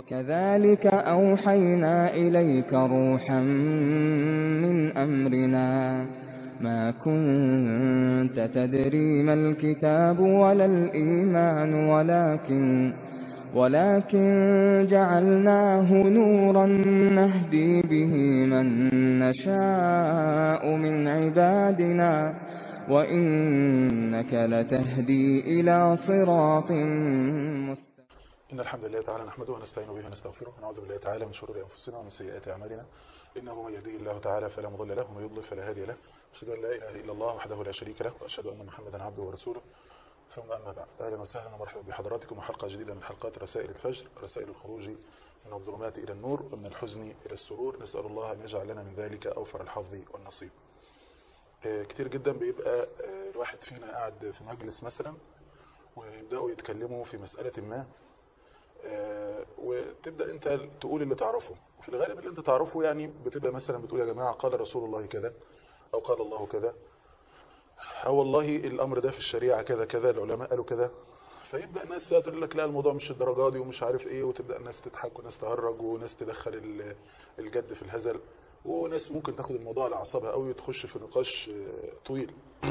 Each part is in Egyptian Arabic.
كذلك أوحينا إليك روحا من أمرنا ما كنت تدري ما الكتاب ولا الإيمان ولكن ولكن جعلناه نورا نهدي به من نشاء من عبادنا وإنك لتهدي إلى صراط مستقيم إن الحمد لله تعالى نحمده ونستعين به ونستغفره ونعوذ بالله تعالى من شرور أنفسنا ومن سيئات أعمالنا إنه من يهديه الله تعالى فلا مضل له ومن يضلل فلا هادي له أشهد أن لا إله إلا الله وحده لا شريك له وأشهد أن محمدا عبده ورسوله ثم أما بعد أهلا وسهلا ومرحبا بحضراتكم وحلقة جديدة من حلقات رسائل الفجر رسائل الخروج من الظلمات إلى النور ومن الحزن إلى السرور نسأل الله أن يجعل لنا من ذلك أوفر الحظ والنصيب كتير جدا بيبقى الواحد فينا قاعد في مجلس مثلا ويبدأوا يتكلموا في مسألة ما وتبدأ انت تقول اللي تعرفه وفي الغالب اللي انت تعرفه يعني بتبقى مثلا بتقول يا جماعة قال رسول الله كذا او قال الله كذا او والله الامر ده في الشريعة كذا كذا العلماء قالوا كذا فيبدأ الناس تقول لك لا الموضوع مش الدرجة دي ومش عارف ايه وتبدأ الناس تضحك وناس تهرج وناس تدخل الجد في الهزل وناس ممكن تاخد الموضوع على اعصابها قوي وتخش في نقاش طويل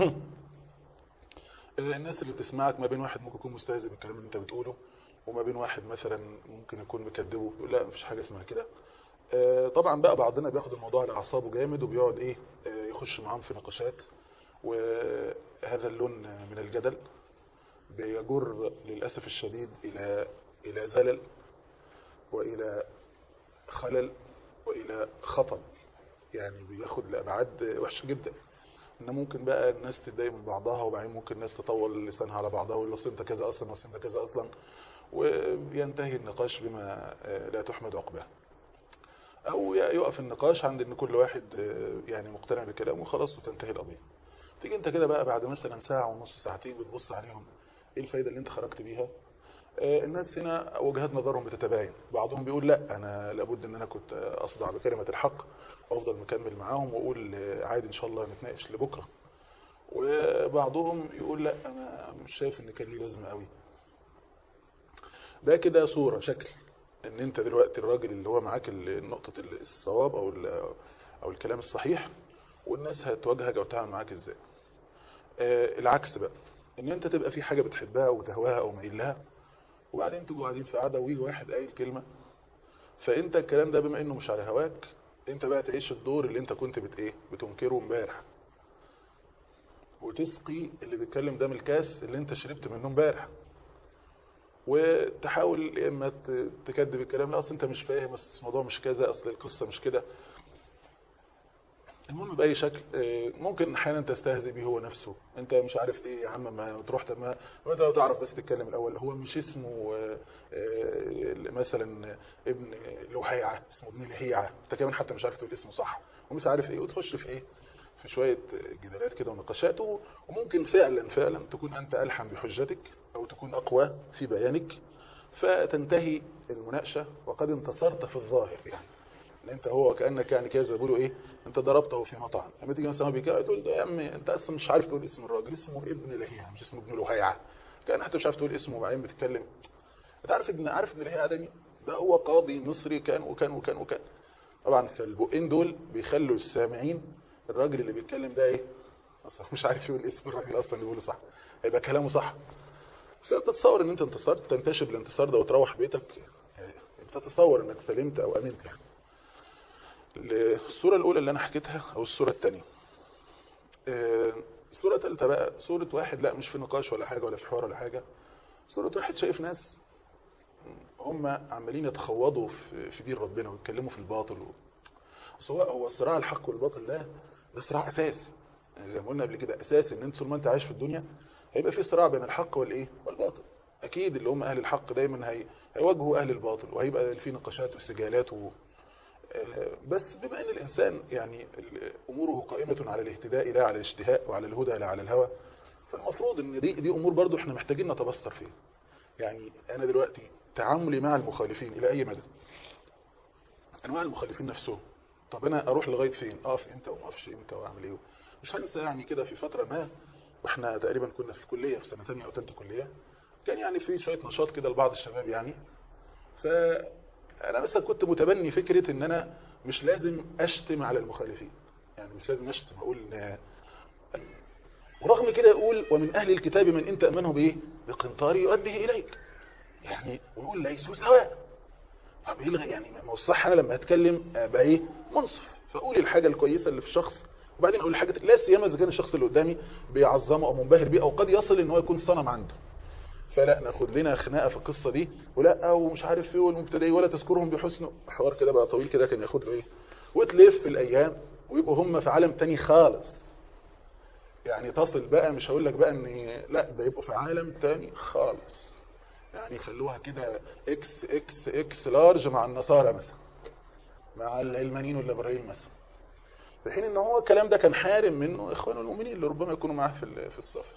الناس اللي بتسمعك ما بين واحد ممكن يكون مستهزئ بالكلام اللي انت بتقوله وما بين واحد مثلا ممكن يكون مكذبه يقول لا مفيش حاجة اسمها كده طبعا بقى بعضنا بياخد الموضوع على اعصابه جامد وبيقعد ايه يخش معاهم في نقاشات وهذا اللون من الجدل بيجر للأسف الشديد إلى إلى زلل وإلى خلل وإلى خطأ يعني بياخد لأبعاد وحشة جدا ان ممكن بقى الناس تتضايق من بعضها وبعدين ممكن الناس تطول لسانها على بعضها ويقول اصل انت كذا اصلا واصل انت كذا اصلا وينتهي النقاش بما لا تحمد عقباه او يقف النقاش عند ان كل واحد يعني مقتنع بكلامه وخلاص وتنتهي القضيه تيجي انت كده بقى بعد مثلا ساعه ونص ساعتين بتبص عليهم ايه الفايده اللي انت خرجت بيها الناس هنا وجهات نظرهم بتتباين بعضهم بيقول لا انا لابد ان انا كنت اصدع بكلمه الحق وافضل مكمل معاهم واقول عادي ان شاء الله نتناقش لبكره وبعضهم يقول لا انا مش شايف ان كان ليه لازمه قوي ده كده صوره شكل ان انت دلوقتي الراجل اللي هو معاك نقطه الصواب او او الكلام الصحيح والناس هتواجهك او تتعامل معاك ازاي آه العكس بقى ان انت تبقى في حاجه بتحبها وتهواها او مايل لها وبعدين تبقوا قاعدين في قعده ويجي واحد قايل كلمه فانت الكلام ده بما انه مش على هواك انت بقى تعيش الدور اللي انت كنت بت ايه بتنكره امبارح وتسقي اللي بيتكلم ده من الكاس اللي انت شربت منه امبارح وتحاول يا اما تكذب الكلام لا اصل انت مش فاهم اصل الموضوع مش كذا اصل القصه مش كده المهم بأي شكل ممكن احيانا تستهزئ به هو نفسه انت مش عارف ايه يا عم ما تروح ما انت لو تعرف بس تتكلم الاول هو مش اسمه مثلا ابن لهيعة اسمه ابن لهيعة انت كمان حتى مش عارف تقول اسمه صح ومش عارف ايه وتخش في ايه في شوية جدالات كده ونقاشات وممكن فعلا فعلا تكون انت ألحم بحجتك او تكون اقوى في بيانك فتنتهي المناقشة وقد انتصرت في الظاهر يعني انت هو كانك يعني كده زي بيقولوا ايه انت ضربته في مطعم لما تيجي مثلا بيجي تقول يا عم انت اصلا مش عارف تقول اسم الراجل اسمه ابن لهيعة مش اسمه ابن لهيعة كان حتى مش عارف تقول اسمه وبعدين بتتكلم انت عارف ابن عارف ابن لهيعة ده ده هو قاضي مصري كان وكان وكان وكان طبعا فالبقين دول بيخلوا السامعين الراجل اللي بيتكلم ده ايه اصلا مش عارف يقول اسم الراجل اصلا اللي بيقوله صح هيبقى كلامه صح فبتتصور ان انت انتصرت تنتشر بالانتصار ده وتروح بيتك بتتصور انك سلمت او امنت يعني الصورة الأولى اللي أنا حكيتها أو الصورة الثانية الصورة الثالثة بقى صورة واحد لا مش في نقاش ولا حاجة ولا في حوار ولا حاجة صورة واحد شايف ناس هم عمالين يتخوضوا في دين ربنا ويتكلموا في الباطل سواء هو صراع الحق والباطل ده ده صراع أساسي يعني زي ما قلنا قبل كده أساسي إن أنت طول ما أنت عايش في الدنيا هيبقى في صراع بين الحق والإيه والباطل أكيد اللي هم أهل الحق دايما هي هيواجهوا أهل الباطل وهيبقى في نقاشات وسجالات و... بس بما ان الانسان يعني اموره قائمة على الاهتداء لا على الاشتهاء وعلى الهدى لا على الهوى فالمفروض ان دي دي امور برضو احنا محتاجين نتبصر فيها يعني انا دلوقتي تعاملي مع المخالفين الى اي مدى انواع المخالفين نفسهم طب انا اروح لغايه فين اقف امتى وما اقفش امتى واعمل ايه مش هنسى يعني كده في فتره ما واحنا تقريبا كنا في الكليه في سنه ثانيه او ثالثه كليه كان يعني في شويه نشاط كده لبعض الشباب يعني ف انا مثلا كنت متبني فكره ان انا مش لازم اشتم على المخالفين يعني مش لازم اشتم اقول آه، ورغم كده يقول ومن اهل الكتاب من ان تامنه بايه بقنطار يؤديه اليك يعني ويقول ليسوا سواء طب ايه الغ- يعني ما هو الصح انا لما اتكلم ابقى ايه منصف فاقول الحاجه الكويسه اللي في الشخص وبعدين اقول الحاجه لا سيما اذا كان الشخص اللي قدامي بيعظمه او منبهر بيه او قد يصل ان هو يكون صنم عنده فلا ناخد لنا خناقه في القصه دي ولا ومش عارف ايه والمبتدئ ولا تذكرهم بحسن حوار كده بقى طويل كده كان ياخد له ايه وتلف الايام ويبقوا هم في عالم تاني خالص يعني تصل بقى مش هقول لك بقى ان لا ده يبقوا في عالم تاني خالص يعني خلوها كده اكس اكس اكس لارج مع النصارى مثلا مع العلمانيين والليبراليين مثلا في حين ان هو الكلام ده كان حارم منه اخوانه المؤمنين اللي ربما يكونوا معاه في ال- في الصف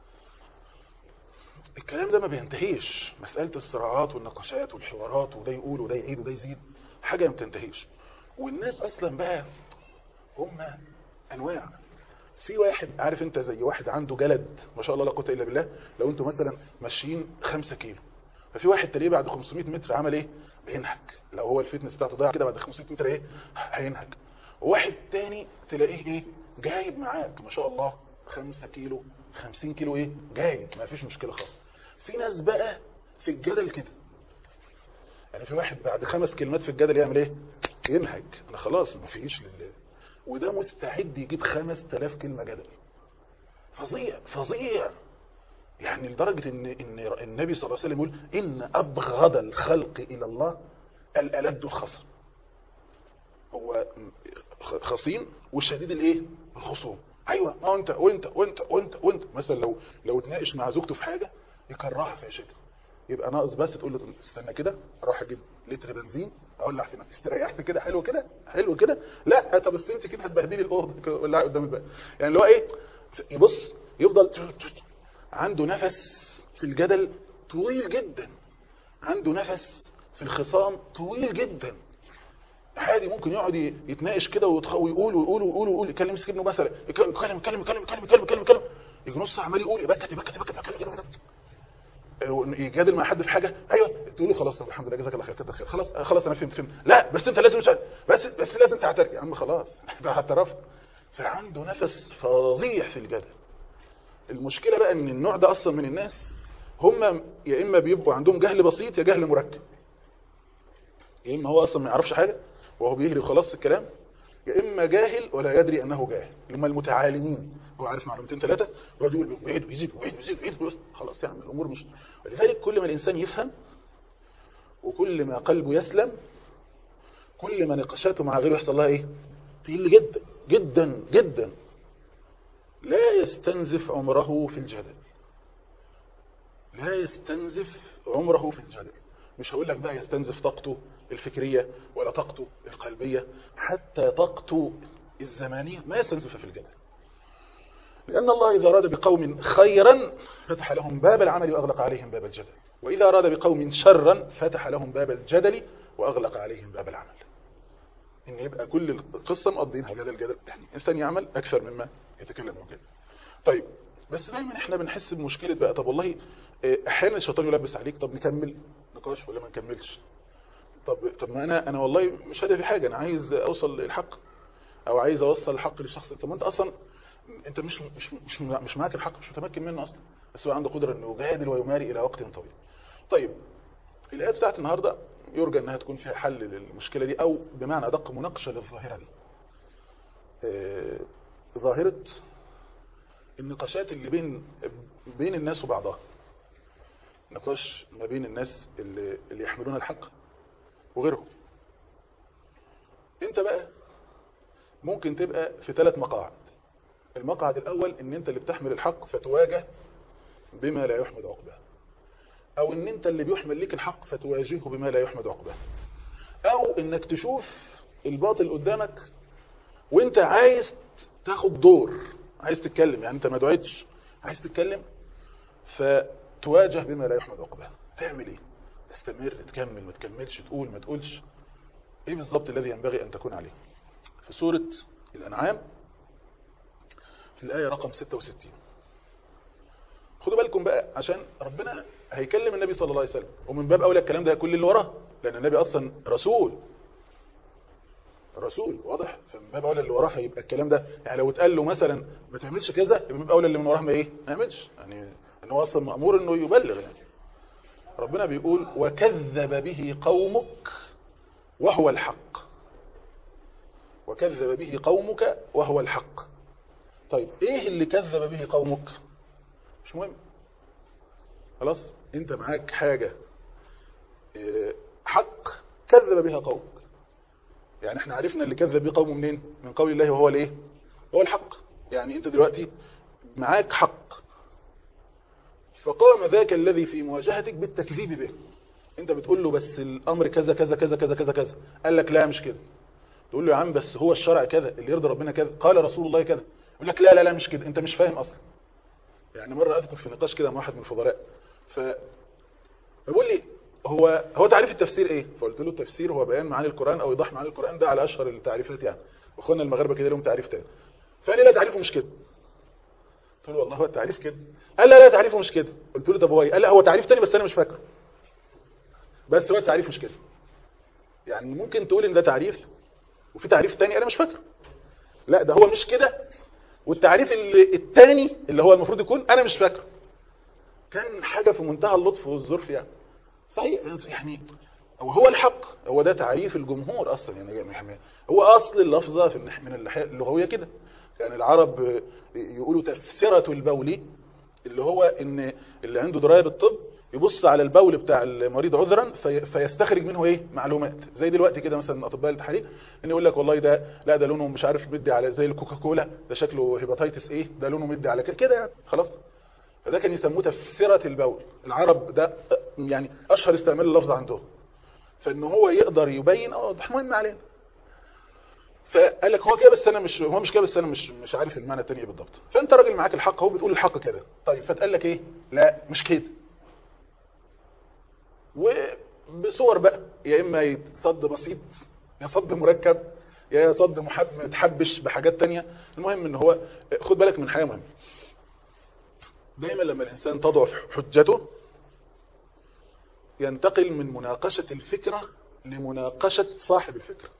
الكلام ده ما بينتهيش مسألة الصراعات والنقاشات والحوارات وده يقول وده يعيد وده يزيد حاجة ما بتنتهيش والناس أصلا بقى هم أنواع في واحد عارف انت زي واحد عنده جلد ما شاء الله لا قوه الا بالله لو انتوا مثلا ماشيين 5 كيلو ففي واحد تلاقيه بعد 500 متر عمل ايه بينهج لو هو الفتنس بتاعته ضايع كده بعد 500 متر ايه هينهج وواحد تاني تلاقيه ايه جايب معاك ما شاء الله 5 كيلو 50 كيلو ايه جايب ما فيش مشكله خالص في ناس بقى في الجدل كده يعني في واحد بعد خمس كلمات في الجدل يعمل ايه ينهج انا خلاص ما فيش لله وده مستعد يجيب 5000 كلمه جدل فظيع فظيع يعني لدرجة ان ان النبي صلى الله عليه وسلم يقول ان ابغض الخلق الى الله الالد الخصم هو خصيم وشديد الايه الخصوم ايوه ما هو انت وانت وانت وانت وانت مثلا لو لو اتناقش مع زوجته في حاجه يكرهها في شكل يبقى ناقص بس تقول له استنى كده اروح اجيب لتر بنزين اولع في نفسي استريحت كده حلو كده حلو كده لا طب بس انت كده هتبهدلي الاوضه كده ولعي قدام الباب يعني اللي هو ايه يبص يفضل عنده نفس في الجدل طويل جدا عنده نفس في الخصام طويل جدا عادي ممكن يقعد يتناقش كده ويتخ- ويقول ويقول ويقول ويقول يكلم مسك ابنه مثلا يتكلم يتكلم يتكلم يتكلم يتكلم يتكلم يتكلم يتكلم يجي نص عمال يقول يبكت يبكت يبكت يبكت يبكت يجادل مع حد في حاجه ايوه تقول له خلاص طب الحمد لله جزاك الله خير كتر خير خلاص آه، خلاص انا فهمت فهمت لا بس انت لازم مش عارف. بس بس لازم تعترف يا عم خلاص انت اعترفت فعنده نفس فظيع في الجدل المشكله بقى ان النوع ده اصلا من الناس هم يا اما بيبقوا عندهم جهل بسيط يا جهل مركب يا اما هو اصلا ما يعرفش حاجه وهو بيهري وخلاص الكلام يا اما جاهل ولا يدري انه جاهل اللي هم المتعالمين هو عارف معلومتين ثلاثه ويقعد يقول ويعيد ويزيد ويعيد ويزيد ويعيد ويزيد. خلاص يعني الامور مش ولذلك كل ما الانسان يفهم وكل ما قلبه يسلم كل ما نقاشاته مع غيره يحصل لها ايه تقل جدا جدا جدا لا يستنزف عمره في الجدل لا يستنزف عمره في الجدل مش هقول لك بقى يستنزف طاقته الفكرية ولا طاقته القلبية حتى طاقته الزمانية ما يستنزفها في الجدل لأن الله إذا أراد بقوم خيرا فتح لهم باب العمل وأغلق عليهم باب الجدل وإذا أراد بقوم شرا فتح لهم باب الجدل وأغلق عليهم باب العمل إن يبقى كل القصة مقضينها جدل جدل يعني إنسان يعمل أكثر مما يتكلم وكده طيب بس دايما احنا بنحس بمشكلة بقى طب والله اه، احيانا الشيطان يلبس عليك طب نكمل نقاش ولا ما نكملش طب طب ما انا انا والله مش هدفي حاجه انا عايز اوصل للحق او عايز اوصل الحق للشخص طب ما انت اصلا انت مش مش مش مش معاك الحق مش متمكن منه اصلا بس هو عنده قدره انه يجادل ويماري الى وقت طويل طيب الايات بتاعت النهارده يرجى انها تكون فيها حل للمشكله دي او بمعنى ادق مناقشه للظاهره دي اه، ظاهره النقاشات اللي بين بين الناس وبعضها نقاش ما بين الناس اللي, اللي يحملون الحق وغيرهم انت بقى ممكن تبقى في ثلاث مقاعد المقعد الاول ان انت اللي بتحمل الحق فتواجه بما لا يحمد عقباه او ان انت اللي بيحمل لك الحق فتواجهه بما لا يحمد عقباه او انك تشوف الباطل قدامك وانت عايز تاخد دور عايز تتكلم يعني انت ما دعيتش عايز تتكلم فتواجه بما لا يحمد عقباه تعمل ايه تستمر تكمل ما تكملش تقول ما تقولش ايه بالظبط الذي ينبغي ان تكون عليه في سورة الانعام في الآية رقم 66 خدوا بالكم بقى عشان ربنا هيكلم النبي صلى الله عليه وسلم ومن باب اولى الكلام ده كل اللي وراه لان النبي اصلا رسول رسول واضح فمن باب اولى اللي وراه يبقى الكلام ده يعني لو اتقال له مثلا ما تعملش كذا يبقى من باب اولى اللي من وراه ما ايه ما يعملش يعني ان هو اصلا مامور انه يبلغ يعني ربنا بيقول وكذب به قومك وهو الحق وكذب به قومك وهو الحق طيب ايه اللي كذب به قومك مش مهم خلاص انت معاك حاجة اه، حق كذب بها قومك يعني احنا عرفنا اللي كذب به قومه منين من قول الله وهو الايه هو الحق يعني انت دلوقتي معاك حق فقام ذاك الذي في مواجهتك بالتكذيب به انت بتقول له بس الامر كذا كذا كذا كذا كذا كذا قال لك لا مش كده تقول له يا عم بس هو الشرع كذا اللي يرضي ربنا كذا قال رسول الله كذا يقول لك لا لا لا مش كده انت مش فاهم اصلا يعني مره اذكر في نقاش كده مع واحد من الفضلاء ف بيقول لي هو هو تعريف التفسير ايه فقلت له التفسير هو بيان معاني القران او ايضاح معاني القران ده على اشهر التعريفات يعني واخواننا المغاربه كده لهم تعريف تاني فقال لي لا تعريفه مش كده قلت له والله هو التعريف كده قال لا لا تعريفه مش كده قلت له طب هو ايه قال لا هو تعريف تاني بس انا مش فاكره بس هو التعريف مش كده يعني ممكن تقول ان ده تعريف وفي تعريف تاني انا مش فاكره لا ده هو مش كده والتعريف اللي التاني اللي هو المفروض يكون انا مش فاكره كان حاجة في منتهى اللطف والظرف يعني صحيح يعني هو هو الحق هو ده تعريف الجمهور اصلا يعني هو اصل اللفظة في النح- من الناحية اللغوية كده يعني العرب يقولوا تفسيرة البول اللي هو ان اللي عنده دراية بالطب يبص على البول بتاع المريض عذرا في فيستخرج منه ايه معلومات زي دلوقتي كده مثلا اطباء التحاليل ان يقول لك والله ده لا ده لونه مش عارف مدي على زي الكوكاكولا ده شكله هيباتيتس ايه ده لونه مدي على كده كده يعني خلاص فده كان يسموه تفسيرة البول العرب ده يعني اشهر استعمال اللفظ عندهم فان هو يقدر يبين اه ده مهم علينا فقال لك هو كده بس انا مش هو مش كده بس انا مش مش عارف المعنى التاني ايه بالضبط فانت راجل معاك الحق هو بتقول الحق كده طيب فتقال لك ايه لا مش كده وبصور بقى يا اما صد بسيط يا صد مركب يا صد محب متحبش بحاجات تانية المهم ان هو خد بالك من حاجه مهمه دايما لما الانسان تضعف حجته ينتقل من مناقشة الفكرة لمناقشة صاحب الفكرة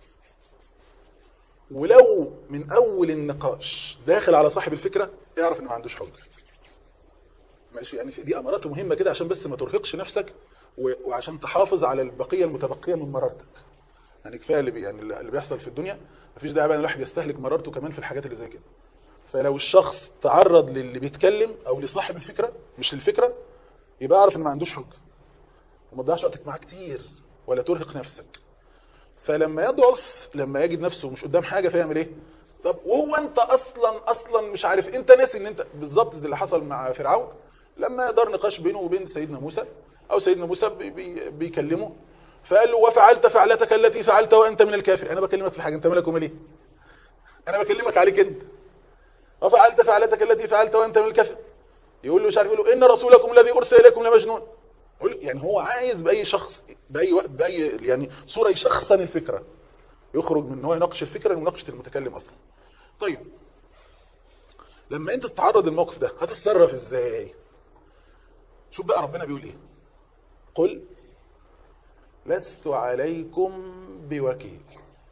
ولو من اول النقاش داخل على صاحب الفكرة يعرف انه ما عندوش حجة ماشي يعني دي امارات مهمة كده عشان بس ما ترهقش نفسك و- وعشان تحافظ على البقية المتبقية من مرارتك يعني كفاية اللي, بي يعني اللي بيحصل في الدنيا مفيش داعي بقى ان الواحد يستهلك مرارته كمان في الحاجات اللي زي كده فلو الشخص تعرض للي بيتكلم او لصاحب الفكرة مش للفكرة يبقى اعرف ان ما عندوش حجة وما تضيعش وقتك معاه كتير ولا ترهق نفسك فلما يضعف لما يجد نفسه مش قدام حاجة فيعمل ايه طب وهو انت اصلا اصلا مش عارف انت ناسي ان انت بالظبط زي اللي حصل مع فرعون لما دار نقاش بينه وبين سيدنا موسى او سيدنا موسى بي بي بيكلمه فقال له وفعلت فعلتك التي فعلت وانت من الكافر انا بكلمك في حاجه انت مالك ومال ايه انا بكلمك عليك انت وفعلت فعلتك التي فعلت وانت من الكافر يقول له مش عارف يقول له ان رسولكم الذي ارسل اليكم لمجنون يقول يعني هو عايز باي شخص باي وقت باي يعني صوره يشخصن الفكره يخرج من ان هو يناقش الفكره لمناقشه المتكلم اصلا طيب لما انت تتعرض للموقف ده هتتصرف ازاي شوف بقى ربنا بيقول ايه قل لست عليكم بوكيل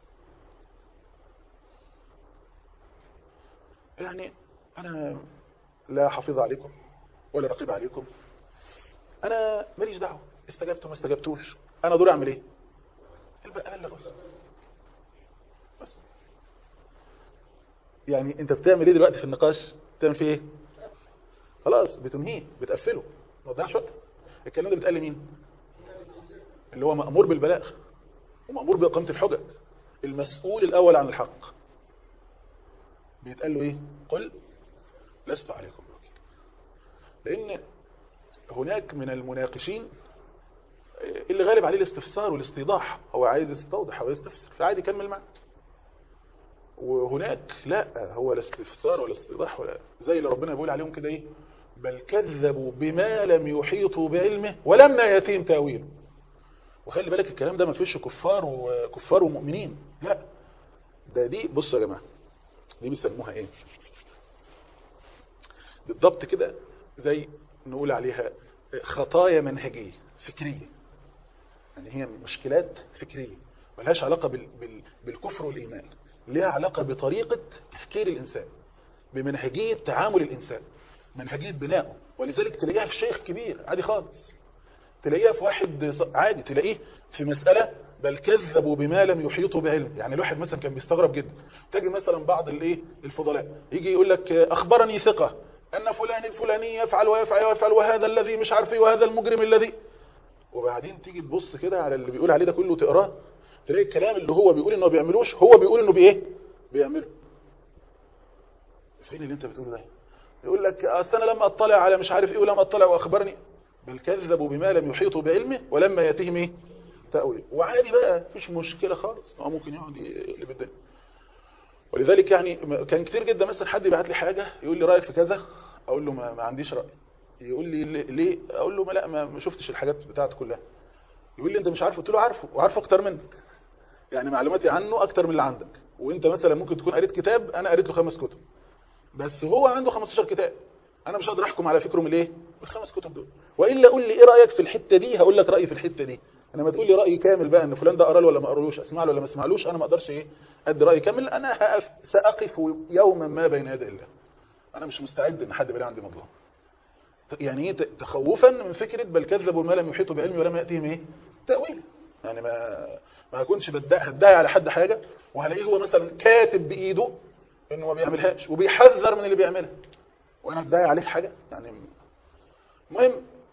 يعني انا لا حافظ عليكم ولا رقيب عليكم انا ماليش دعوه استجبتوا ما استجبتوش انا دوري اعمل ايه البقى ابلغ بس بس يعني انت بتعمل ايه دلوقتي في النقاش بتعمل فيه ايه خلاص بتنهيه بتقفله ما تضيعش وقت الكلام ده بيتقال لمين اللي هو مأمور بالبلاغ ومأمور بإقامة الحجج المسؤول الأول عن الحق بيتقال له إيه قل لست عليكم بوكيل لأن هناك من المناقشين اللي غالب عليه الاستفسار والاستيضاح هو عايز يستوضح أو يستفسر فعادي يكمل معه وهناك لا هو لا استفسار ولا استيضاح ولا زي اللي ربنا بيقول عليهم كده ايه بل كذبوا بما لم يحيطوا بعلمه ولما يتيم تاويله وخلي بالك الكلام ده ما فيش كفار وكفار ومؤمنين لا ده دي بصوا يا جماعه دي بيسموها ايه بالضبط كده زي نقول عليها خطايا منهجيه فكريه يعني هي مشكلات فكريه ملهاش علاقه بال... بال... بالكفر والايمان ليها علاقه بطريقه تفكير الانسان بمنهجيه تعامل الانسان منهجيه بنائه ولذلك تلاقيها في شيخ كبير عادي خالص تلاقيها في واحد ص- عادي تلاقيه في مسألة بل كذبوا بما لم يحيطوا بعلم يعني الواحد مثلا كان بيستغرب جدا تجي مثلا بعض الايه الفضلاء يجي يقول لك آه، اخبرني ثقة ان فلان الفلاني يفعل ويفعل ويفعل وهذا الذي مش عارف ايه وهذا المجرم الذي وبعدين تيجي تبص كده على اللي بيقول عليه ده كله تقراه تلاقي الكلام اللي هو بيقول انه ما بيعملوش هو بيقول انه بايه بيعمله فين اللي انت بتقوله ده يقول لك اصل انا لما اطلع على مش عارف ايه ولما اطلع واخبرني بل كذبوا بما لم يحيطوا بعلمه ولما ياتيهم ايه تاويل وعادي بقى مفيش مشكله خالص هو ممكن يقعد يقلب الدنيا ولذلك يعني م- كان كتير جدا مثلا حد يبعت لي حاجه يقول لي رايك في كذا اقول له ما, ما عنديش راي يقول لي ليه- ليه اقول له ما لا ما ما شفتش الحاجات بتاعته كلها يقول لي انت مش عارف قلت له عارفه وعارفه اكتر منك يعني معلوماتي عنه اكتر من اللي عندك وانت مثلا ممكن تكون قريت كتاب انا قريت له خمس كتب بس هو عنده 15 كتاب انا مش هقدر احكم على فكره من الايه من الخمس كتب دول والا قول لي ايه رايك في الحته دي هقول لك رايي في الحته دي انما تقول لي راي كامل بقى ان فلان ده قرا له ولا ما قرالوش اسمع له ولا ما اسمعلوش انا ما اقدرش ايه ادي راي كامل انا هقف ساقف يوما ما بين يدي الله انا مش مستعد ان حد يبقى عندي مظلوم يعني ايه ت- تخوفا من فكره بل كذبوا ما لم يحيطوا بعلمي ولم ياتيهم ايه تاويل يعني ما ما اكونش بدعي هدعي على حد حاجه وهلاقيه هو مثلا كاتب بايده انه ما بيعملهاش وبيحذر من اللي بيعملها وانا ادعي عليه حاجه يعني المهم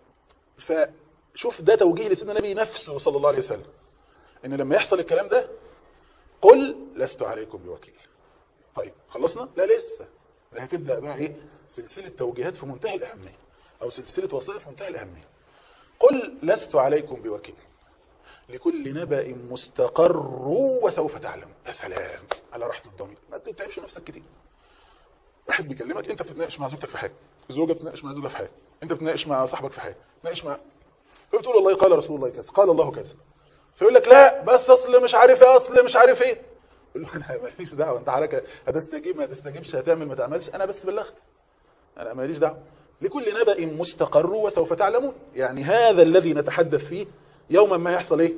فشوف ده توجيه لسيدنا النبي نفسه صلى الله عليه وسلم ان لما يحصل الكلام ده قل لست عليكم بوكيل طيب خلصنا لا لسه ده هتبدا بقى ايه سلسله توجيهات في منتهى الاهميه او سلسله وصايا في منتهى الاهميه قل لست عليكم بوكيل لكل نبأ مستقر وسوف تعلم يا سلام على راحة الضمير ما تتعبش نفسك كتير واحد بيكلمك انت بتتناقش مع زوجتك في حاجه زوجة بتتناقش مع زوجها في حاجه انت بتتناقش مع صاحبك في حاجه بتناقش مع فبتقول والله قال رسول الله كذا قال الله كذا فيقول لك لا بس اصل مش عارف ايه اصل مش عارف ايه يقول له انا ماليش دعوه انت حضرتك هتستجيب ما تستجيبش هتعمل ما تعملش انا بس بلغت انا ماليش دعوه لكل نبأ مستقر وسوف تعلمون يعني هذا الذي نتحدث فيه يوما ما يحصل ايه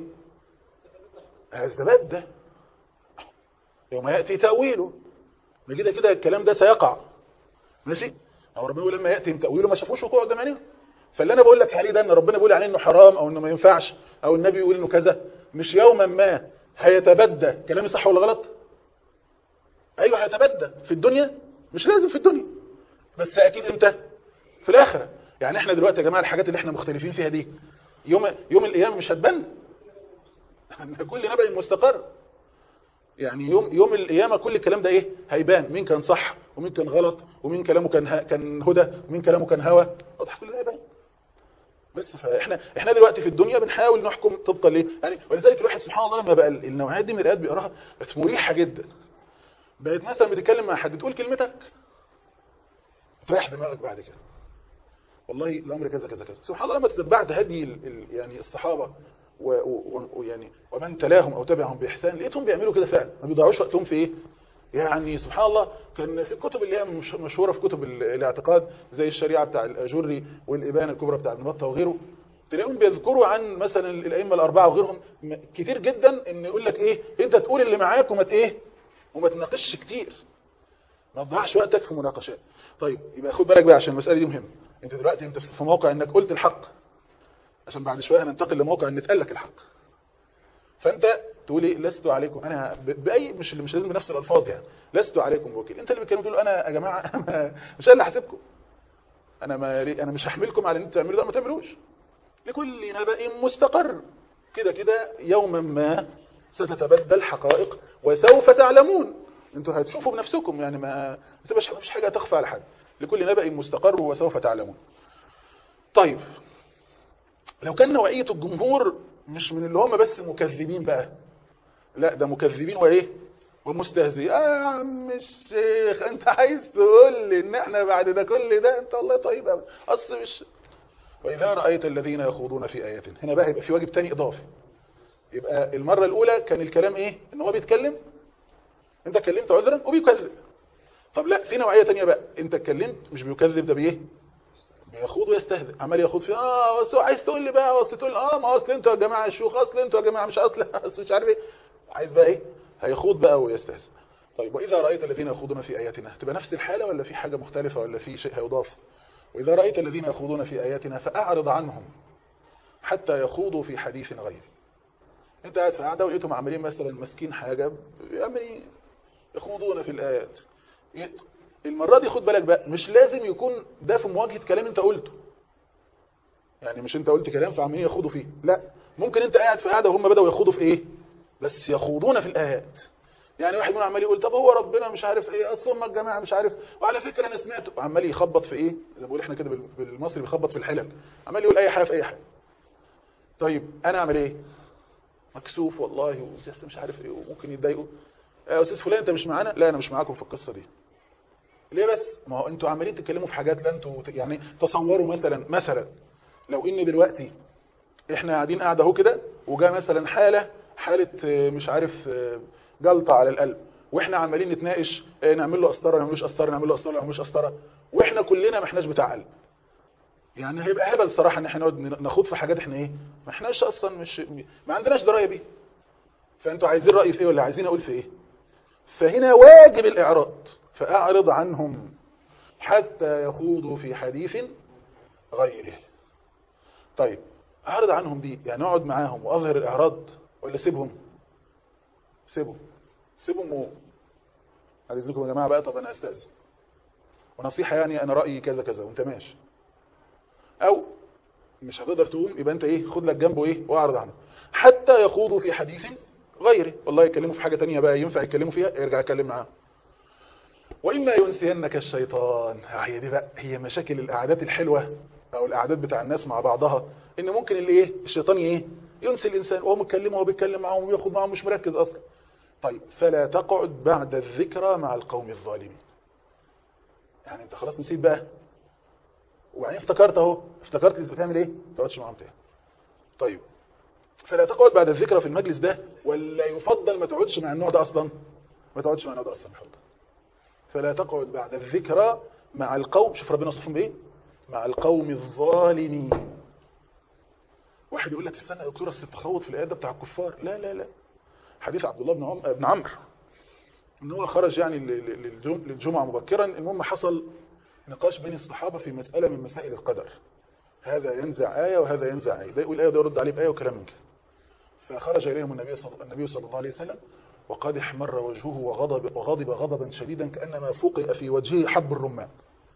هيتبدى يوم يأتي تأويله كده كده الكلام ده سيقع ماشي او ربنا يقول لما يأتي تأويله ما شافوش وقوع قدام عينيهم فاللي انا بقول لك عليه ده ان ربنا بيقول عليه انه حرام او انه ما ينفعش او النبي يقول انه كذا مش يوما ما هيتبدى كلامي صح ولا غلط ايوه هيتبدى في الدنيا مش لازم في الدنيا بس اكيد امتى في الاخره يعني احنا دلوقتي يا جماعه الحاجات اللي احنا مختلفين فيها دي يوم يوم القيامه مش هتبان كل نبأ مستقر يعني يوم يوم القيامه كل الكلام ده ايه هيبان مين كان صح ومين كان غلط ومين كلامه كان ه... كان هدى ومين كلامه كان هوى واضح كل ده هيبان بس فاحنا احنا دلوقتي في الدنيا بنحاول نحكم طبقا ليه يعني ولذلك الواحد سبحان الله لما بقى النوعيات دي من الآيات بيقراها بقت مريحه جدا بقت مثلا بتتكلم مع حد تقول كلمتك تريح دماغك بعد كده والله الامر كذا كذا كذا سبحان الله لما تتبعت هدي ال... ال... يعني الصحابه ويعني ومن تلاهم او تبعهم باحسان لقيتهم بيعملوا كده فعلا ما بيضيعوش وقتهم في ايه يعني سبحان الله كان في الكتب اللي هي مش مشهوره في كتب الاعتقاد زي الشريعه بتاع الاجري والابانه الكبرى بتاع ابن بطه وغيره تلاقيهم بيذكروا عن مثلا الائمه الاربعه وغيرهم كتير جدا ان يقول لك ايه انت تقول اللي معاك وما ايه وما تناقشش كتير ما تضيعش وقتك في مناقشات طيب يبقى خد بالك بقى عشان المساله دي مهمه انت دلوقتي انت في موقع انك قلت الحق عشان بعد شويه هننتقل لموقع ان اتقال لك الحق فانت تقول ايه لست عليكم انا باي مش مش لازم بنفس الالفاظ يعني لست عليكم بوكيل انت اللي بتكلم تقول انا يا جماعه انا مش انا اللي هحاسبكم انا ما انا مش هحملكم على ان انتوا تعملوا ده ما تعملوش لكل نبأ مستقر كده كده يوما ما ستتبدل الحقائق وسوف تعلمون انتوا هتشوفوا بنفسكم يعني ما ما تبقاش مفيش حاجه تخفى على حد لكل نبأ مستقر وسوف تعلمون طيب لو كان نوعية الجمهور مش من اللي هم بس مكذبين بقى لا ده مكذبين وايه ومستهزئين اه يا عم الشيخ انت عايز تقول لي ان احنا بعد ده كل ده انت الله طيب قوي اصل مش واذا رايت الذين يخوضون في ايات هنا بقى يبقى في واجب تاني اضافي يبقى المره الاولى كان الكلام ايه ان هو بيتكلم انت اتكلمت عذرا وبيكذب طب لا في نوعيه تانية بقى انت اتكلمت مش بيكذب ده بايه بيخوض ويستهزئ عمال يخوض في اه بس هو عايز تقول لي بقى اصل تقول اه ما اصل انتوا يا جماعه الشيوخ اصل انتوا يا جماعه مش اصل اصل مش عارف ايه عايز بقى ايه هيخوض بقى ويستهزئ طيب واذا رايت الذين يخوضون في اياتنا تبقى نفس الحاله ولا في حاجه مختلفه ولا في شيء هيضاف واذا رايت الذين يخوضون في اياتنا فاعرض عنهم حتى يخوضوا في حديث غيره انت قاعد في قاعده ولقيتهم عاملين مثلا ماسكين حاجه عمالين يخوضون في الايات المره دي خد بالك بقى مش لازم يكون ده في مواجهه كلام انت قلته يعني مش انت قلت كلام فعمالين يخوضوا فيه لا ممكن انت قاعد في قاعده وهم بداوا يخوضوا في ايه بس يخوضون في الايات يعني واحد منهم عمال يقول طب هو ربنا مش عارف ايه اصل هم الجماعه مش عارف وعلى فكره انا سمعت عمال يخبط في ايه زي ما بقول احنا كده بالمصري بيخبط في الحلل عمال يقول اي حاجه في اي حاجه طيب انا اعمل ايه مكسوف والله ولسه مش عارف ايه وممكن يتضايقوا يا استاذ فلان انت مش معانا لا انا مش معاكم في القصه دي ليه بس ما هو انتوا عمالين تتكلموا في حاجات لا انتوا يعني تصوروا مثلا مثلا لو ان دلوقتي احنا قاعدين قاعده اهو كده وجا مثلا حاله حاله مش عارف جلطه على القلب واحنا عمالين نتناقش نعمل له قسطره نعملوش قسطره نعمل له قسطره نعملوش قسطره واحنا كلنا ما احناش بتاع قلب يعني هيبقى هبل الصراحه ان احنا نقعد ناخد في حاجات احنا ايه ما احناش اصلا مش ما عندناش درايه بيها فانتوا عايزين رايي في ايه ولا عايزين اقول في ايه فهنا واجب الاعراض فاعرض عنهم حتى يخوضوا في حديث غيره طيب اعرض عنهم دي يعني اقعد معاهم واظهر الاعراض ولا سيبهم سيبهم سيبهم و عايز لكم يا جماعه بقى طب انا استاذن ونصيحه يعني انا رايي كذا كذا وانت ماشي او مش هتقدر تقوم يبقى انت ايه خد لك جنبه ايه واعرض عنه حتى يخوضوا في حديث غيره والله يتكلموا في حاجه تانية بقى ينفع يتكلموا فيها يرجع يتكلم معاهم واما ينسينك الشيطان هي دي بقى هي مشاكل القعدات الحلوه او القعدات بتاع الناس مع بعضها ان ممكن اللي ايه الشيطان ايه ينسي الانسان وهو متكلم وهو بيتكلم معاهم وياخد معاهم مش مركز اصلا طيب فلا تقعد بعد الذكرى مع القوم الظالمين يعني انت خلاص نسيت بقى وبعدين افتكرت اهو افتكرت انت بتعمل ايه ما تقعدش معاهم تاني طيب فلا تقعد بعد الذكرى في المجلس ده ولا يفضل ما تقعدش مع النوع ده اصلا ما تقعدش مع النوع ده اصلا يفضل فلا تقعد بعد الذكرى مع القوم شوف ربنا وصفهم بايه مع القوم الظالمين واحد يقول لك استنى يا دكتور التخوض في الايات ده بتاع الكفار لا لا لا حديث عبد الله بن عم... بن عمرو ان هو خرج يعني للجم... للجمعه مبكرا المهم حصل نقاش بين الصحابه في مساله من مسائل القدر هذا ينزع ايه وهذا ينزع ايه ده يقول ايه وده يرد عليه بايه وكلام من كده فخرج اليهم النبي صلى النبي صلى الله عليه وسلم وقد احمر وجهه وغضب وغضب غضبا شديدا كانما فقئ في وجهه حب الرمان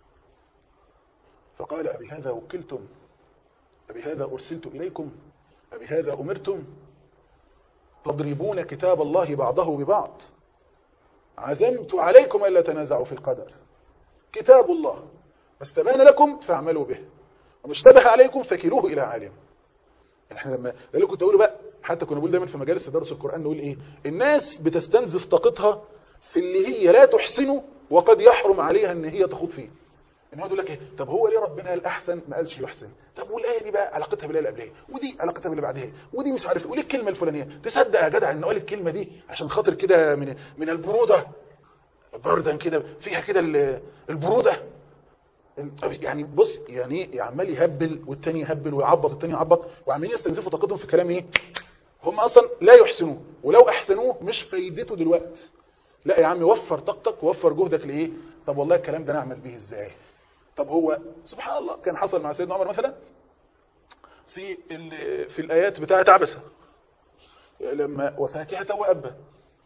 فقال ابي هذا وكلتم أبي هذا أرسلت إليكم أبي هذا أمرتم تضربون كتاب الله بعضه ببعض عزمت عليكم ألا تنازعوا في القدر كتاب الله ما استبان لكم فاعملوا به وما اشتبه عليكم فكلوه إلى عالم احنا لما اللي كنت اقوله بقى حتى كنا بنقول دايما في مجالس تدرس القرآن نقول ايه الناس بتستنزف طاقتها في اللي هي لا تحسنه وقد يحرم عليها ان هي تخوض فيه ان هو يقول لك ايه طب هو ليه ربنا قال احسن ما قالش يحسن طب والايه دي بقى علاقتها بالايه اللي قبلها ودي علاقتها باللي بعدها ودي مش عارف وليه الكلمه الفلانيه تصدق يا جدع انه قال الكلمه دي عشان خاطر كده من من البروده بردا كده فيها كده البروده يعني بص يعني عمال يهبل والتاني يهبل ويعبط التاني يعبط وعمالين يستنزفوا طاقتهم في كلام ايه هم اصلا لا يحسنوه ولو احسنوه مش فايدته دلوقتي لا يا عم وفر طاقتك ووفر جهدك لايه طب والله الكلام ده نعمل به ازاي طب هو سبحان الله كان حصل مع سيدنا عمر مثلا في في الايات بتاعه عبسه لما وفاكهه وابا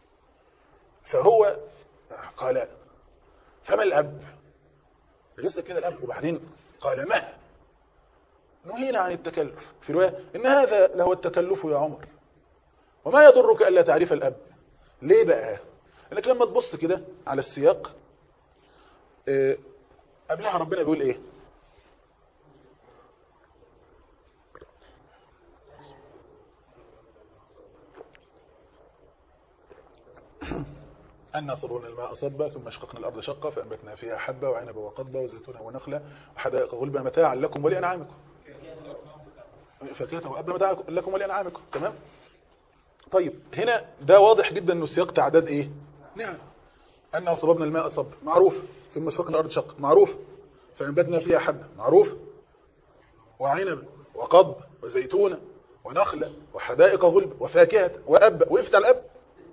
فهو قال فما الاب لسه كده الاب وبعدين قال ما نهينا عن التكلف في روايه ان هذا لهو التكلف يا عمر وما يضرك الا تعرف الاب ليه بقى انك لما تبص كده على السياق إيه قبلها ربنا بيقول ايه أن صرنا الماء صبا ثم شققنا الأرض شقا فأنبتنا فيها حبة وعنبا وقضبا وزيتونا ونخلة وحدائق غلبا متاعا لكم ولأنعامكم فاكهة وأبا متاعا لكم ولأنعامكم تمام طيب هنا ده واضح جدا انه سياق تعداد ايه نعم أن صببنا الماء صب معروف ثم شققنا الأرض شق معروف فأنبتنا فيها حبة معروف وعنب وقضب وزيتون ونخلة وحدائق غلب وفاكهة وأب وقفت على الأب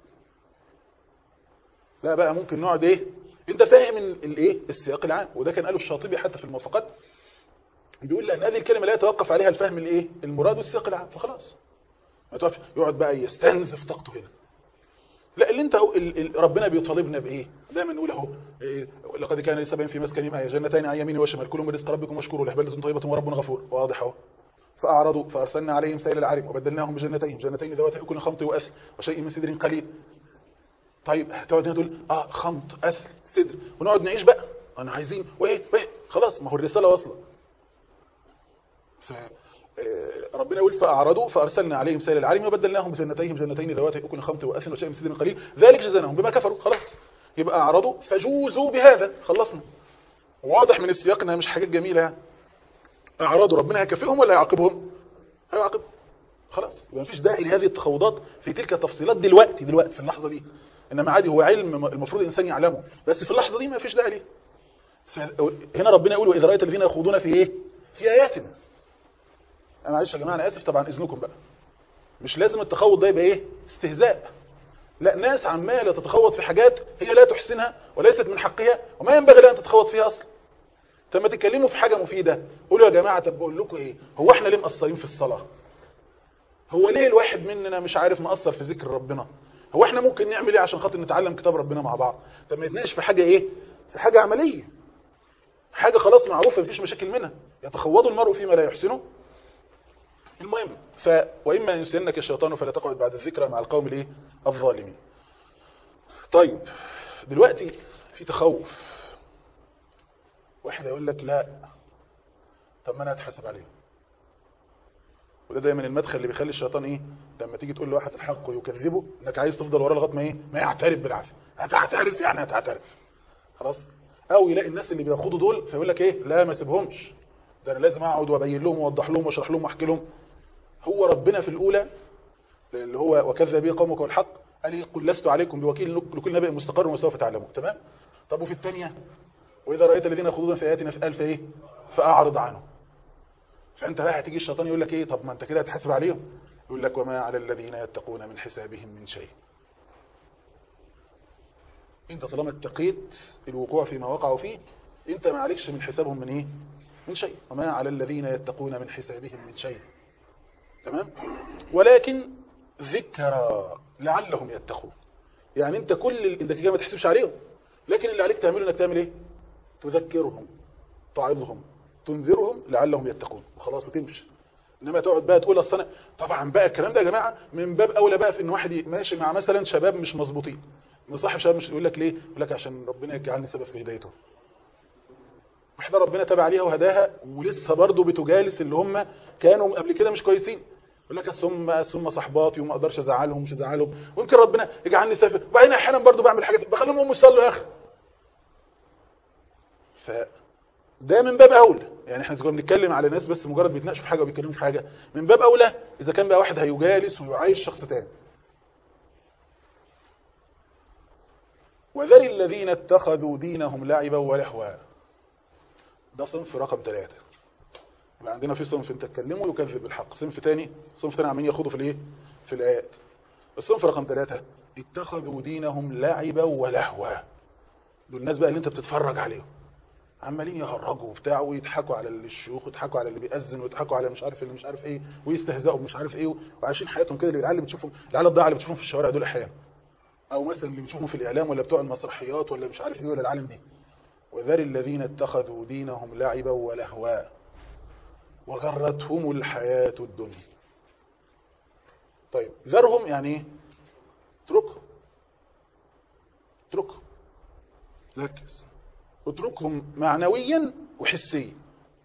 لا بقى ممكن نقعد ايه انت فاهم الايه السياق العام وده كان قاله الشاطبي حتى في الموافقات بيقول لان هذه الكلمه لا يتوقف عليها الفهم الايه المراد والسياق العام فخلاص ما توقف يقعد بقى يستنزف طاقته هنا لا اللي انت هو ال ال ربنا بيطالبنا بايه دايما نقول اهو إيه لقد كان لسبع في مسكنهم ايه جنتين عن يمين وشمال كلوا من رزق ربكم واشكروا له بلده طيبه وربنا غفور واضح اهو فاعرضوا فارسلنا عليهم سيل العرم وبدلناهم بجنتين جنتين ذوات اكل خمط واثل وشيء من سدر قليل طيب هتقعد هنا تقول اه خمط اثل سدر ونقعد نعيش بقى انا عايزين وايه وايه خلاص ما هو الرساله واصله ف ربنا يقول فأعرضوا فأرسلنا عليهم سيل العالم وبدلناهم بجنتيهم جنتين ذوات أكل خمط وأثل وشيء من سدر قليل ذلك جزاهم بما كفروا خلاص يبقى أعرضوا فجوزوا بهذا خلصنا واضح من السياق انها مش حاجات جميلة يعني أعرضوا ربنا هيكفيهم ولا يعاقبهم هيعاقبهم خلاص يبقى مفيش داعي لهذه التخوضات في تلك التفصيلات دلوقتي دلوقتي في اللحظة دي انما عادي هو علم المفروض الانسان يعلمه بس في اللحظة دي ما فيش داعي ليه هنا ربنا يقول واذا رايت الذين يخوضون في ايه في اياتنا انا معلش يا جماعه انا اسف طبعا اذنكم بقى مش لازم التخوض ده يبقى ايه استهزاء لا ناس عماله تتخوض في حاجات هي لا تحسنها وليست من حقها وما ينبغي لها ان تتخوض فيها اصلا لما تتكلموا في حاجه مفيده قولوا يا جماعه طب بقول لكم ايه هو احنا ليه مقصرين في الصلاه هو ليه الواحد مننا مش عارف مقصر في ذكر ربنا هو احنا ممكن نعمل ايه عشان خاطر نتعلم كتاب ربنا مع بعض طب ما نتناقش في حاجه ايه في حاجه عمليه حاجه خلاص معروفه مفيش مشاكل منها يتخوض المرء فيما لا يحسنه المهم ف واما ينسينك الشيطان فلا تقعد بعد الذكرى مع القوم الايه الظالمين طيب دلوقتي في تخوف واحد يقول لك لا طب ما انا هتحاسب عليه وده دايما المدخل اللي بيخلي الشيطان ايه لما تيجي تقول لواحد الحق ويكذبه انك عايز تفضل وراه لغايه ما ايه ما يعترف بالعافيه هتعترف يعني هتعترف خلاص او يلاقي الناس اللي بياخدوا دول فيقول لك ايه لا ما سيبهمش ده انا لازم اقعد وابين لهم واوضح لهم واشرح لهم واحكي لهم هو ربنا في الاولى اللي هو وكذب به قومك والحق قال قل لست عليكم بوكيل لكل نبي مستقر وسوف تعلمون تمام طب وفي الثانيه واذا رايت الذين يخوضون في اياتنا في الف ايه فاعرض عنهم فانت بقى هتيجي الشيطان يقول لك ايه طب ما انت كده هتحاسب عليهم يقول لك وما على الذين يتقون من حسابهم من شيء انت طالما اتقيت الوقوع فيما وقعوا فيه انت ما عليكش من حسابهم من ايه من شيء وما على الذين يتقون من حسابهم من شيء تمام ولكن ذكرى لعلهم يتقون يعني انت كل انت كده ما تحسبش عليهم لكن اللي عليك تعمله انك تعمل ايه تذكرهم تعظهم تنذرهم لعلهم يتقون وخلاص وتمشي انما تقعد بقى تقول اصل انا طبعا بقى الكلام ده يا جماعه من باب اولى بقى في ان واحد ماشي مع مثلا شباب مش مظبوطين مصاحب شباب مش يقول لك ليه يقول لك عشان ربنا يجعلني سبب في هدايته واحده ربنا تابع عليها وهداها ولسه برضه بتجالس اللي هم كانوا قبل كده مش كويسين يقول لك اصل هم اصل هم صحباتي وما اقدرش ازعلهم مش ازعلهم ويمكن ربنا يجعلني سافر وبعدين احيانا برضه بعمل حاجات بخليهم هم يصلوا يا اخي ف ده من باب اولى يعني احنا كنا بنتكلم على ناس بس مجرد بيتناقشوا في حاجه وبيتكلموا في حاجه من باب اولى اذا كان بقى واحد هيجالس ويعايش شخص تاني وذر الذين اتخذوا دينهم لعبا ولهوا ده صنف رقم ثلاثة يبقى عندنا في صنف انت تكلمه يكذب بالحق صنف تاني صنف تاني عمالين ياخدوا في الايه في الايات الصنف رقم ثلاثة اتخذوا دينهم لعبا ولهوا دول الناس بقى اللي انت بتتفرج عليهم عمالين يهرجوا وبتاع ويضحكوا على الشيوخ ويضحكوا على اللي بيأذن ويضحكوا على مش عارف اللي مش عارف ايه ويستهزئوا بمش عارف ايه وعايشين حياتهم كده العيال اللي بتشوفهم العيال الضايعه اللي بتشوفهم في الشوارع دول احيانا او مثلا اللي بتشوفهم في الاعلام ولا بتوع المسرحيات ولا مش عارف ايه ولا العالم دي وذر الذين اتخذوا دينهم لعبا ولهوا وغرتهم الحياة الدنيا طيب ذرهم يعني ايه اتركهم اتركهم ركز اتركهم معنويا وحسيا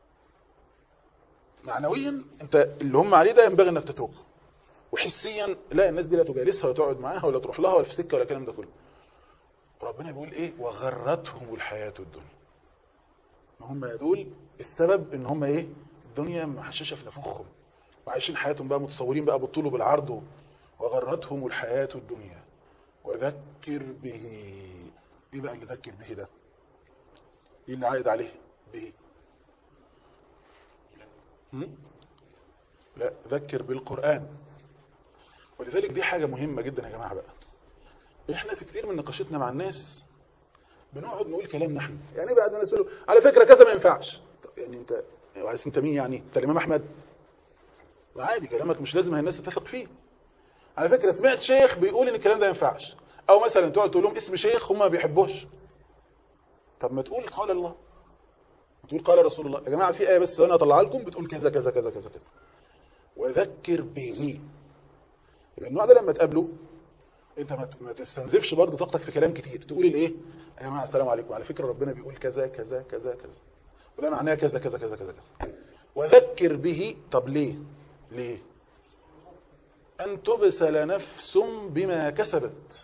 معنويا انت اللي هم عليه ده ينبغي انك تتركه وحسيا لا الناس دي لا تجالسها وتقعد معاها ولا تروح لها ولا في سكه ولا الكلام ده كله ربنا بيقول ايه وغرتهم الحياة الدنيا ما هم دول السبب ان هم ايه الدنيا محششه في نفوخهم وعايشين حياتهم بقى متصورين بقى بالطول وبالعرض وغرتهم الحياة الدنيا وذكر به ايه بقى اللي ذكر به ده ايه اللي عايد عليه به هم؟ لا ذكر بالقرآن ولذلك دي حاجة مهمة جدا يا جماعة بقى احنا في كتير من نقاشاتنا مع الناس بنقعد نقول كلام نحن يعني بعد ما نسأله على فكرة كذا ما ينفعش طب يعني انت عايز انت مين يعني انت الامام احمد عادي كلامك مش لازم الناس تثق فيه على فكرة سمعت شيخ بيقول ان الكلام ده ما ينفعش او مثلا تقعد تقول لهم اسم شيخ هم ما بيحبوش طب ما تقول قال الله تقول قال رسول الله يا جماعة في آية بس انا اطلعها لكم بتقول كذا كذا كذا كذا كذا وذكر به يبقى النوع ده لما تقابله انت ما تستنزفش برضه طاقتك في كلام كتير تقول الايه يا جماعه السلام عليكم على فكره ربنا بيقول كذا كذا كذا كذا ولا معناها كذا كذا كذا كذا كذا وذكر به طب ليه ليه ان تبسل نفس بما كسبت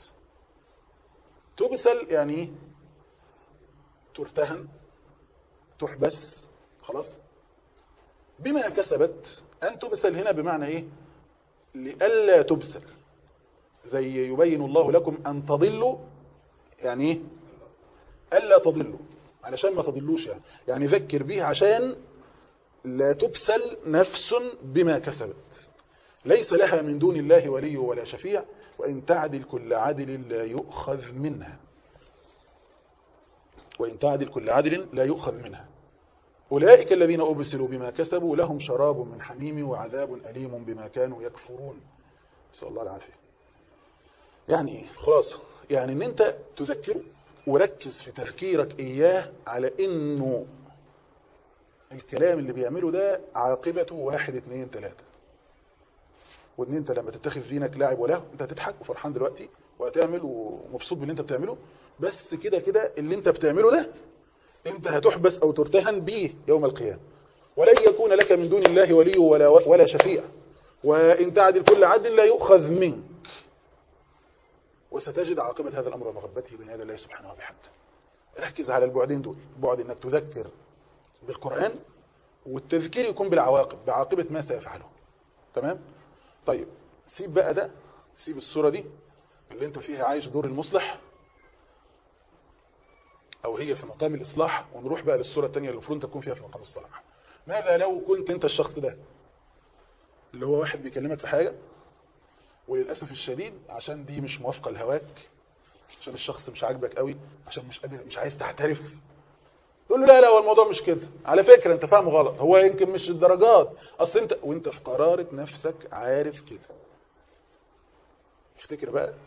تبسل يعني ايه ترتهن تحبس خلاص بما كسبت ان تبسل هنا بمعنى ايه لئلا تبسل زي يبين الله لكم أن تضلوا يعني ايه ألا تضلوا علشان ما تضلوش يعني يعني ذكر به عشان لا تبسل نفس بما كسبت ليس لها من دون الله ولي ولا شفيع وإن تعدل كل عدل لا يؤخذ منها وإن تعدل كل عدل لا يؤخذ منها أولئك الذين أبسلوا بما كسبوا لهم شراب من حميم وعذاب أليم بما كانوا يكفرون نسأل الله العافية يعني ايه خلاص يعني ان انت تذكره وركز في تفكيرك اياه على انه الكلام اللي بيعمله ده عاقبته واحد اتنين تلاتة وان انت لما تتخذ دينك لاعب وله انت هتضحك وفرحان دلوقتي وهتعمل ومبسوط باللي انت بتعمله بس كده كده اللي انت بتعمله ده انت هتحبس او ترتهن به يوم القيامة ولن يكون لك من دون الله ولي ولا, ولا شفيع وإن تعدل كل عدل لا يؤخذ منك وستجد عاقبة هذا الأمر ومغبته بين يدي الله سبحانه وبحمده ركز على البعدين دول بعد انك تذكر بالقرآن والتذكير يكون بالعواقب بعاقبة ما سيفعله تمام طيب سيب بقى ده سيب الصورة دي اللي انت فيها عايش دور المصلح او هي في مقام الاصلاح ونروح بقى للصورة التانية اللي المفروض تكون فيها في مقام الصلاح ماذا لو كنت انت الشخص ده اللي هو واحد بيكلمك في حاجة وللأسف الشديد عشان دي مش موافقة لهواك عشان الشخص مش عاجبك قوي عشان مش قادر مش عايز تعترف تقول له لا لا هو الموضوع مش كده على فكرة انت فاهمه غلط هو يمكن مش الدرجات اصل انت وانت في قرارة نفسك عارف كده افتكر بقى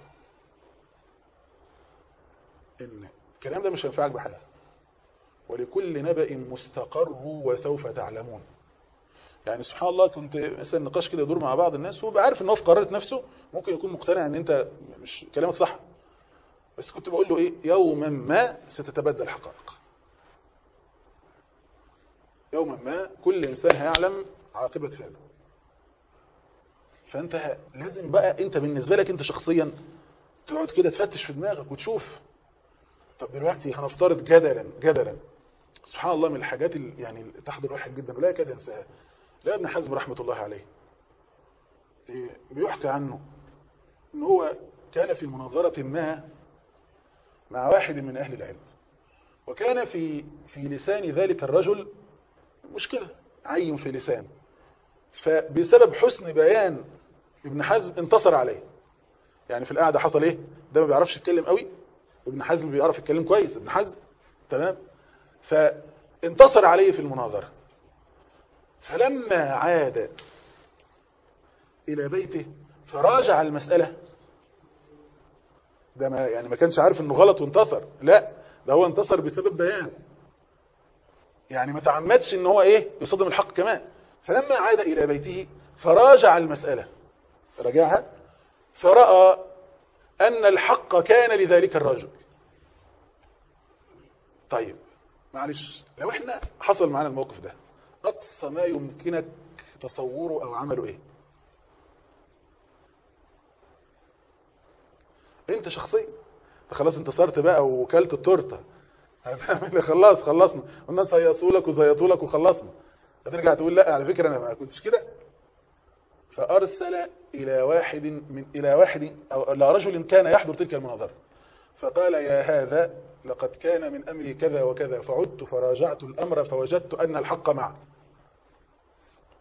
ان الكلام ده مش هينفعك بحاجة ولكل نبأ مستقر وسوف تعلمون يعني سبحان الله كنت مثلا نقاش كده يدور مع بعض الناس وبقى عارف ان هو في قرارة نفسه ممكن يكون مقتنع ان انت مش كلامك صح بس كنت بقول له ايه يوما ما ستتبدل الحقائق يوما ما كل انسان هيعلم عاقبة فعله فانت لازم بقى انت بالنسبة لك انت شخصيا تقعد كده تفتش في دماغك وتشوف طب دلوقتي هنفترض جدلا جدلا سبحان الله من الحاجات اللي يعني تحضر واحد جدا ولا يكاد ينساها لا ابن حزم رحمة الله عليه بيحكى عنه ان هو كان في مناظرة ما مع واحد من أهل العلم وكان في في لسان ذلك الرجل مشكلة عين في لسان فبسبب حسن بيان ابن حزم انتصر عليه يعني في القعدة حصل ايه ده ما بيعرفش يتكلم قوي وابن حزم بيعرف يتكلم كويس ابن حزم تمام فانتصر عليه في المناظرة فلما عاد إلى بيته فراجع المسألة ده ما يعني ما كانش عارف انه غلط وانتصر لا ده هو انتصر بسبب بيان يعني ما تعمدش ان هو ايه يصدم الحق كمان فلما عاد الى بيته فراجع المسألة رجعها فرأى ان الحق كان لذلك الرجل طيب معلش لو احنا حصل معانا الموقف ده اقصى ما يمكنك تصوره او عمله ايه انت شخصيا خلاص انتصرت بقى وكلت التورته خلاص خلصنا والناس هيصوا لك وزيطوا لك وخلصنا هترجع تقول لا على فكره انا ما كنتش كده فارسل الى واحد من الى واحد او الى رجل كان يحضر تلك المناظره فقال يا هذا لقد كان من امري كذا وكذا فعدت فراجعت الامر فوجدت ان الحق معه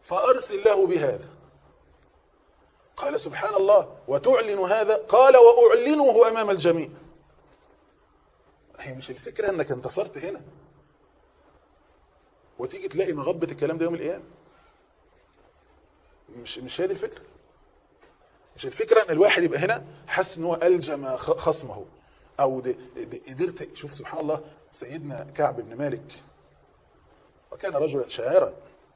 فأرسل له بهذا قال سبحان الله وتعلن هذا قال وأعلنه أمام الجميع هي مش الفكرة أنك انتصرت هنا وتيجي تلاقي مغبة الكلام ده يوم القيامة مش مش هي دي الفكرة مش الفكرة ان الواحد يبقى هنا حاسس ان هو ألجم خصمه او دي دي قدرت شوف سبحان الله سيدنا كعب بن مالك وكان رجلا شاعرا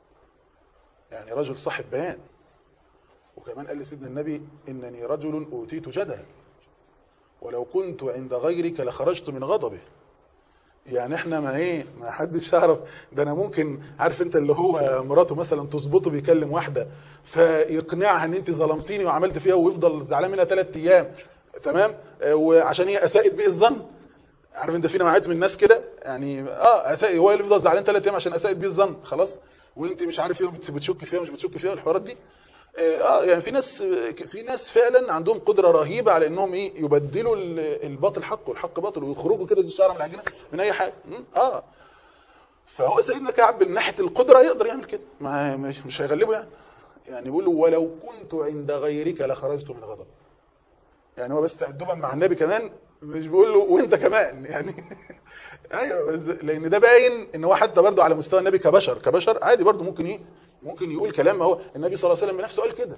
يعني رجل صاحب بيان وكمان قال لسيدنا النبي إنني رجل أوتيت جدلا ولو كنت عند غيرك لخرجت من غضبه يعني احنا ما ايه ما حدش يعرف ده انا ممكن عارف انت اللي هو مراته مثلا تظبطه بيكلم واحده فيقنعها ان انت ظلمتيني وعملت فيها ويفضل زعلان منها ثلاث ايام تمام اه وعشان هي اساءت بيه الظن عارف انت في نوعيات من الناس كده يعني اه اساء هو اللي يفضل زعلان ثلاث ايام عشان اساءت بيه الظن خلاص وانت مش عارف ايه بتشك فيها مش بتشك فيها الحوارات دي اه يعني في ناس في ناس فعلا عندهم قدره رهيبه على انهم ايه يبدلوا الباطل حق والحق باطل ويخرجوا كده الشعر من العجينه من اي حاجه اه فهو سيدنا كعب من ناحيه القدره يقدر يعمل كده ما مش, مش هيغلبه يعني يعني بيقول له ولو كنت عند غيرك لخرجت من غضب يعني هو بس تأدبا مع النبي كمان مش بيقول له وانت كمان يعني ايوه لان ده باين ان هو حتى برضه على مستوى النبي كبشر كبشر عادي برضه ممكن ايه ممكن يقول كلام ما هو النبي صلى الله عليه وسلم بنفسه قال كده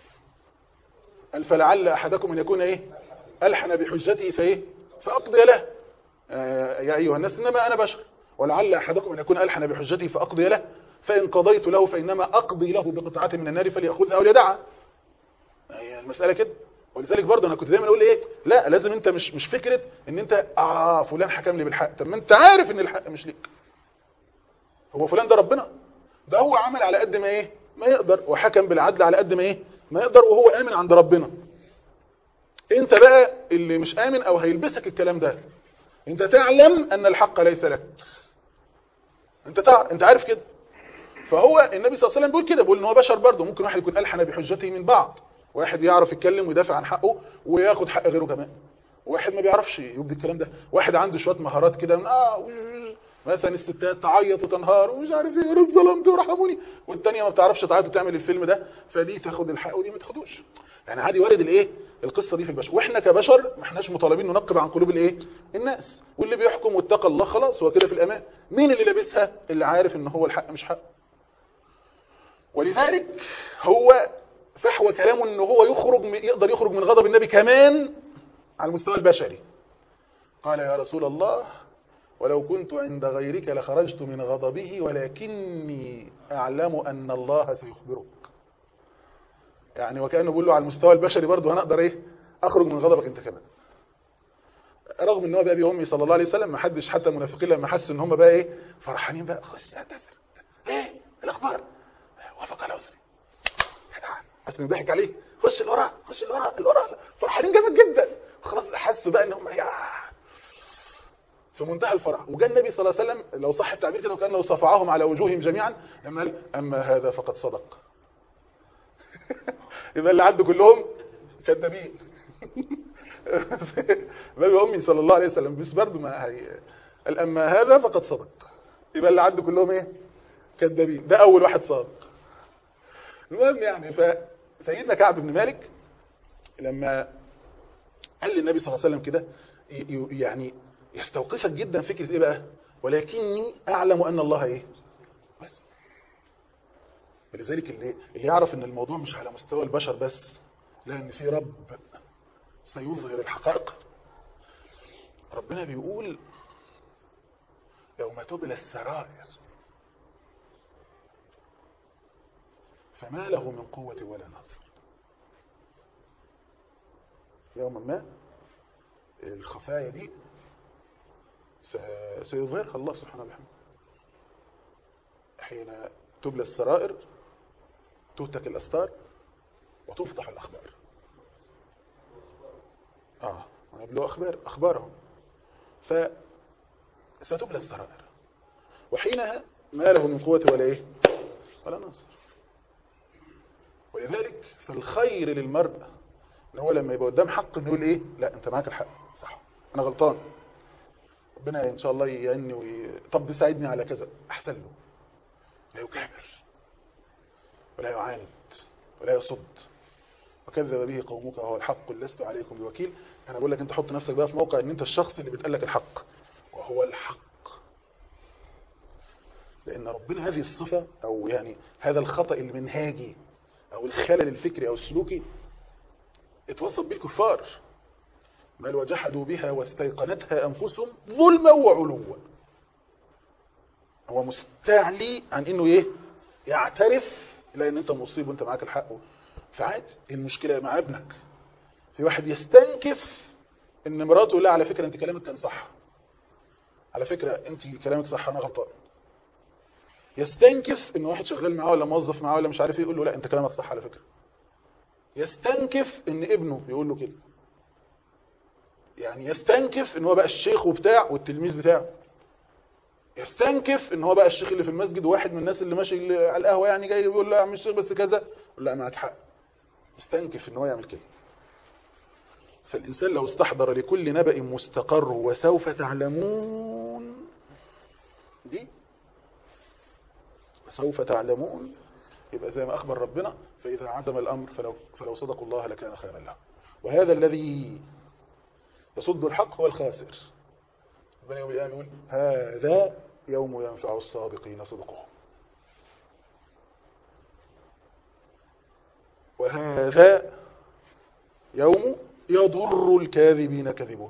قال فلعل احدكم ان يكون ايه الحن بحجته فايه فاقضي له آه يا ايها الناس انما انا بشر ولعل احدكم ان يكون الحن بحجته فاقضي له فان قضيت له فانما اقضي له بقطعه من النار فليأخذها او ليدعها هي المساله كده ولذلك برضه انا كنت دايما اقول ايه لا لازم انت مش مش فكره ان انت اه فلان حكم لي بالحق طب ما انت عارف ان الحق مش ليك هو فلان ده ربنا ده هو عمل على قد ما ايه ما يقدر وحكم بالعدل على قد ما ايه ما يقدر وهو امن عند ربنا انت بقى اللي مش امن او هيلبسك الكلام ده انت تعلم ان الحق ليس لك انت تعرف انت عارف كده فهو النبي صلى الله عليه وسلم بيقول كده بيقول ان هو بشر برضه ممكن واحد يكون الحن بحجته من بعض واحد يعرف يتكلم ويدافع عن حقه وياخد حق غيره كمان واحد ما بيعرفش يبدي الكلام ده واحد عنده شويه مهارات كده اه مثلا الستات تعيط وتنهار ومش عارف ايه انا ظلمت ورحموني والثانيه ما بتعرفش تعيط وتعمل الفيلم ده فدي تاخد الحق ودي ما تاخدوش يعني عادي وارد الايه القصه دي في البشر واحنا كبشر ما احناش مطالبين ننقب عن قلوب الايه الناس واللي بيحكم واتقى الله خلاص هو كده في الامان مين اللي لابسها اللي عارف ان هو الحق مش حق ولذلك هو فحوى كلامه ان هو يخرج يقدر يخرج من غضب النبي كمان على المستوى البشري قال يا رسول الله ولو كنت عند غيرك لخرجت من غضبه ولكني أعلم أن الله سيخبرك يعني وكأنه بيقول له على المستوى البشري برضه هنقدر ايه أخرج من غضبك أنت كمان رغم ان هو بقى بأمي صلى الله عليه وسلم ما حدش حتى المنافقين لما حسوا ان هم بقى ايه فرحانين بقى خش اعتذر ايه الاخبار وافق على اسري حاسس انه ضحك عليه خش لورا خش لورا لورا فرحانين جامد جدا خلاص حسوا بقى ان هم يا في منتهى الفرح وجاء النبي صلى الله عليه وسلم لو صح التعبير كده وكانه صفعهم على وجوههم جميعا لما قال اما هذا فقد صدق يبقى اللي عنده كلهم كذابين بابي امي صلى الله عليه وسلم بس برضه ما هي قال اما هذا فقد صدق يبقى اللي عنده كلهم ايه كذابين ده اول واحد صادق المهم يعني فسيدنا كعب بن مالك لما قال للنبي صلى الله عليه وسلم كده يعني يستوقفك جدا فكرة ايه بقى ولكني اعلم ان الله ايه بس ولذلك اللي, اللي يعرف ان الموضوع مش على مستوى البشر بس لان في رب سيظهر الحقائق ربنا بيقول يوم تبلى السرائر فما له من قوة ولا ناصر يوما ما الخفايا دي سيظهرها الله سبحانه وتعالى حين تبلى السرائر تهتك الأستار وتفضح الأخبار آه ونبلو أخبار أخبارهم فستبلى السرائر وحينها ما له من قوة ولا إيه ولا ناصر ولذلك فالخير للمرء ان هو لما يبقى قدام حق انه يقول ايه لا انت معاك الحق صح انا غلطان ربنا ان شاء الله يعني وي... طب ساعدني على كذا احسن له لا يكابر ولا يعاند ولا يصد وكذب به قومك وهو الحق لست عليكم بوكيل انا بقول لك انت حط نفسك بقى في موقع ان انت الشخص اللي بيتقال لك الحق وهو الحق لان ربنا هذه الصفة او يعني هذا الخطأ المنهاجي او الخلل الفكري او السلوكي اتوصف به الكفار بل وجحدوا بها واستيقنتها انفسهم ظلما وعلوا هو مستعلي عن انه ايه يعترف لان انت مصيب وانت معاك الحق فعادي المشكله مع ابنك في واحد يستنكف ان مراته لا على فكره انت كلامك كان صح على فكره انت كلامك صح انا غلطان يستنكف ان واحد شغال معاه ولا موظف معاه ولا مش عارف ايه يقول له لا انت كلامك صح على فكره يستنكف ان ابنه يقول له كده يعني يستنكف ان هو بقى الشيخ وبتاع والتلميذ بتاعه يستنكف ان هو بقى الشيخ اللي في المسجد واحد من الناس اللي ماشي اللي على القهوه يعني جاي بيقول لا يا عم الشيخ بس كذا يقول لا معاك حق يستنكف ان هو يعمل كده فالانسان لو استحضر لكل نبأ مستقر وسوف تعلمون دي وسوف تعلمون يبقى زي ما اخبر ربنا فاذا عزم الامر فلو فلو صدقوا الله لكان خيرا لهم وهذا الذي يصد الحق هو الخاسر ربنا يوم القيامه يقول هذا يوم ينفع الصادقين صدقهم وهذا يوم يضر الكاذبين كذبه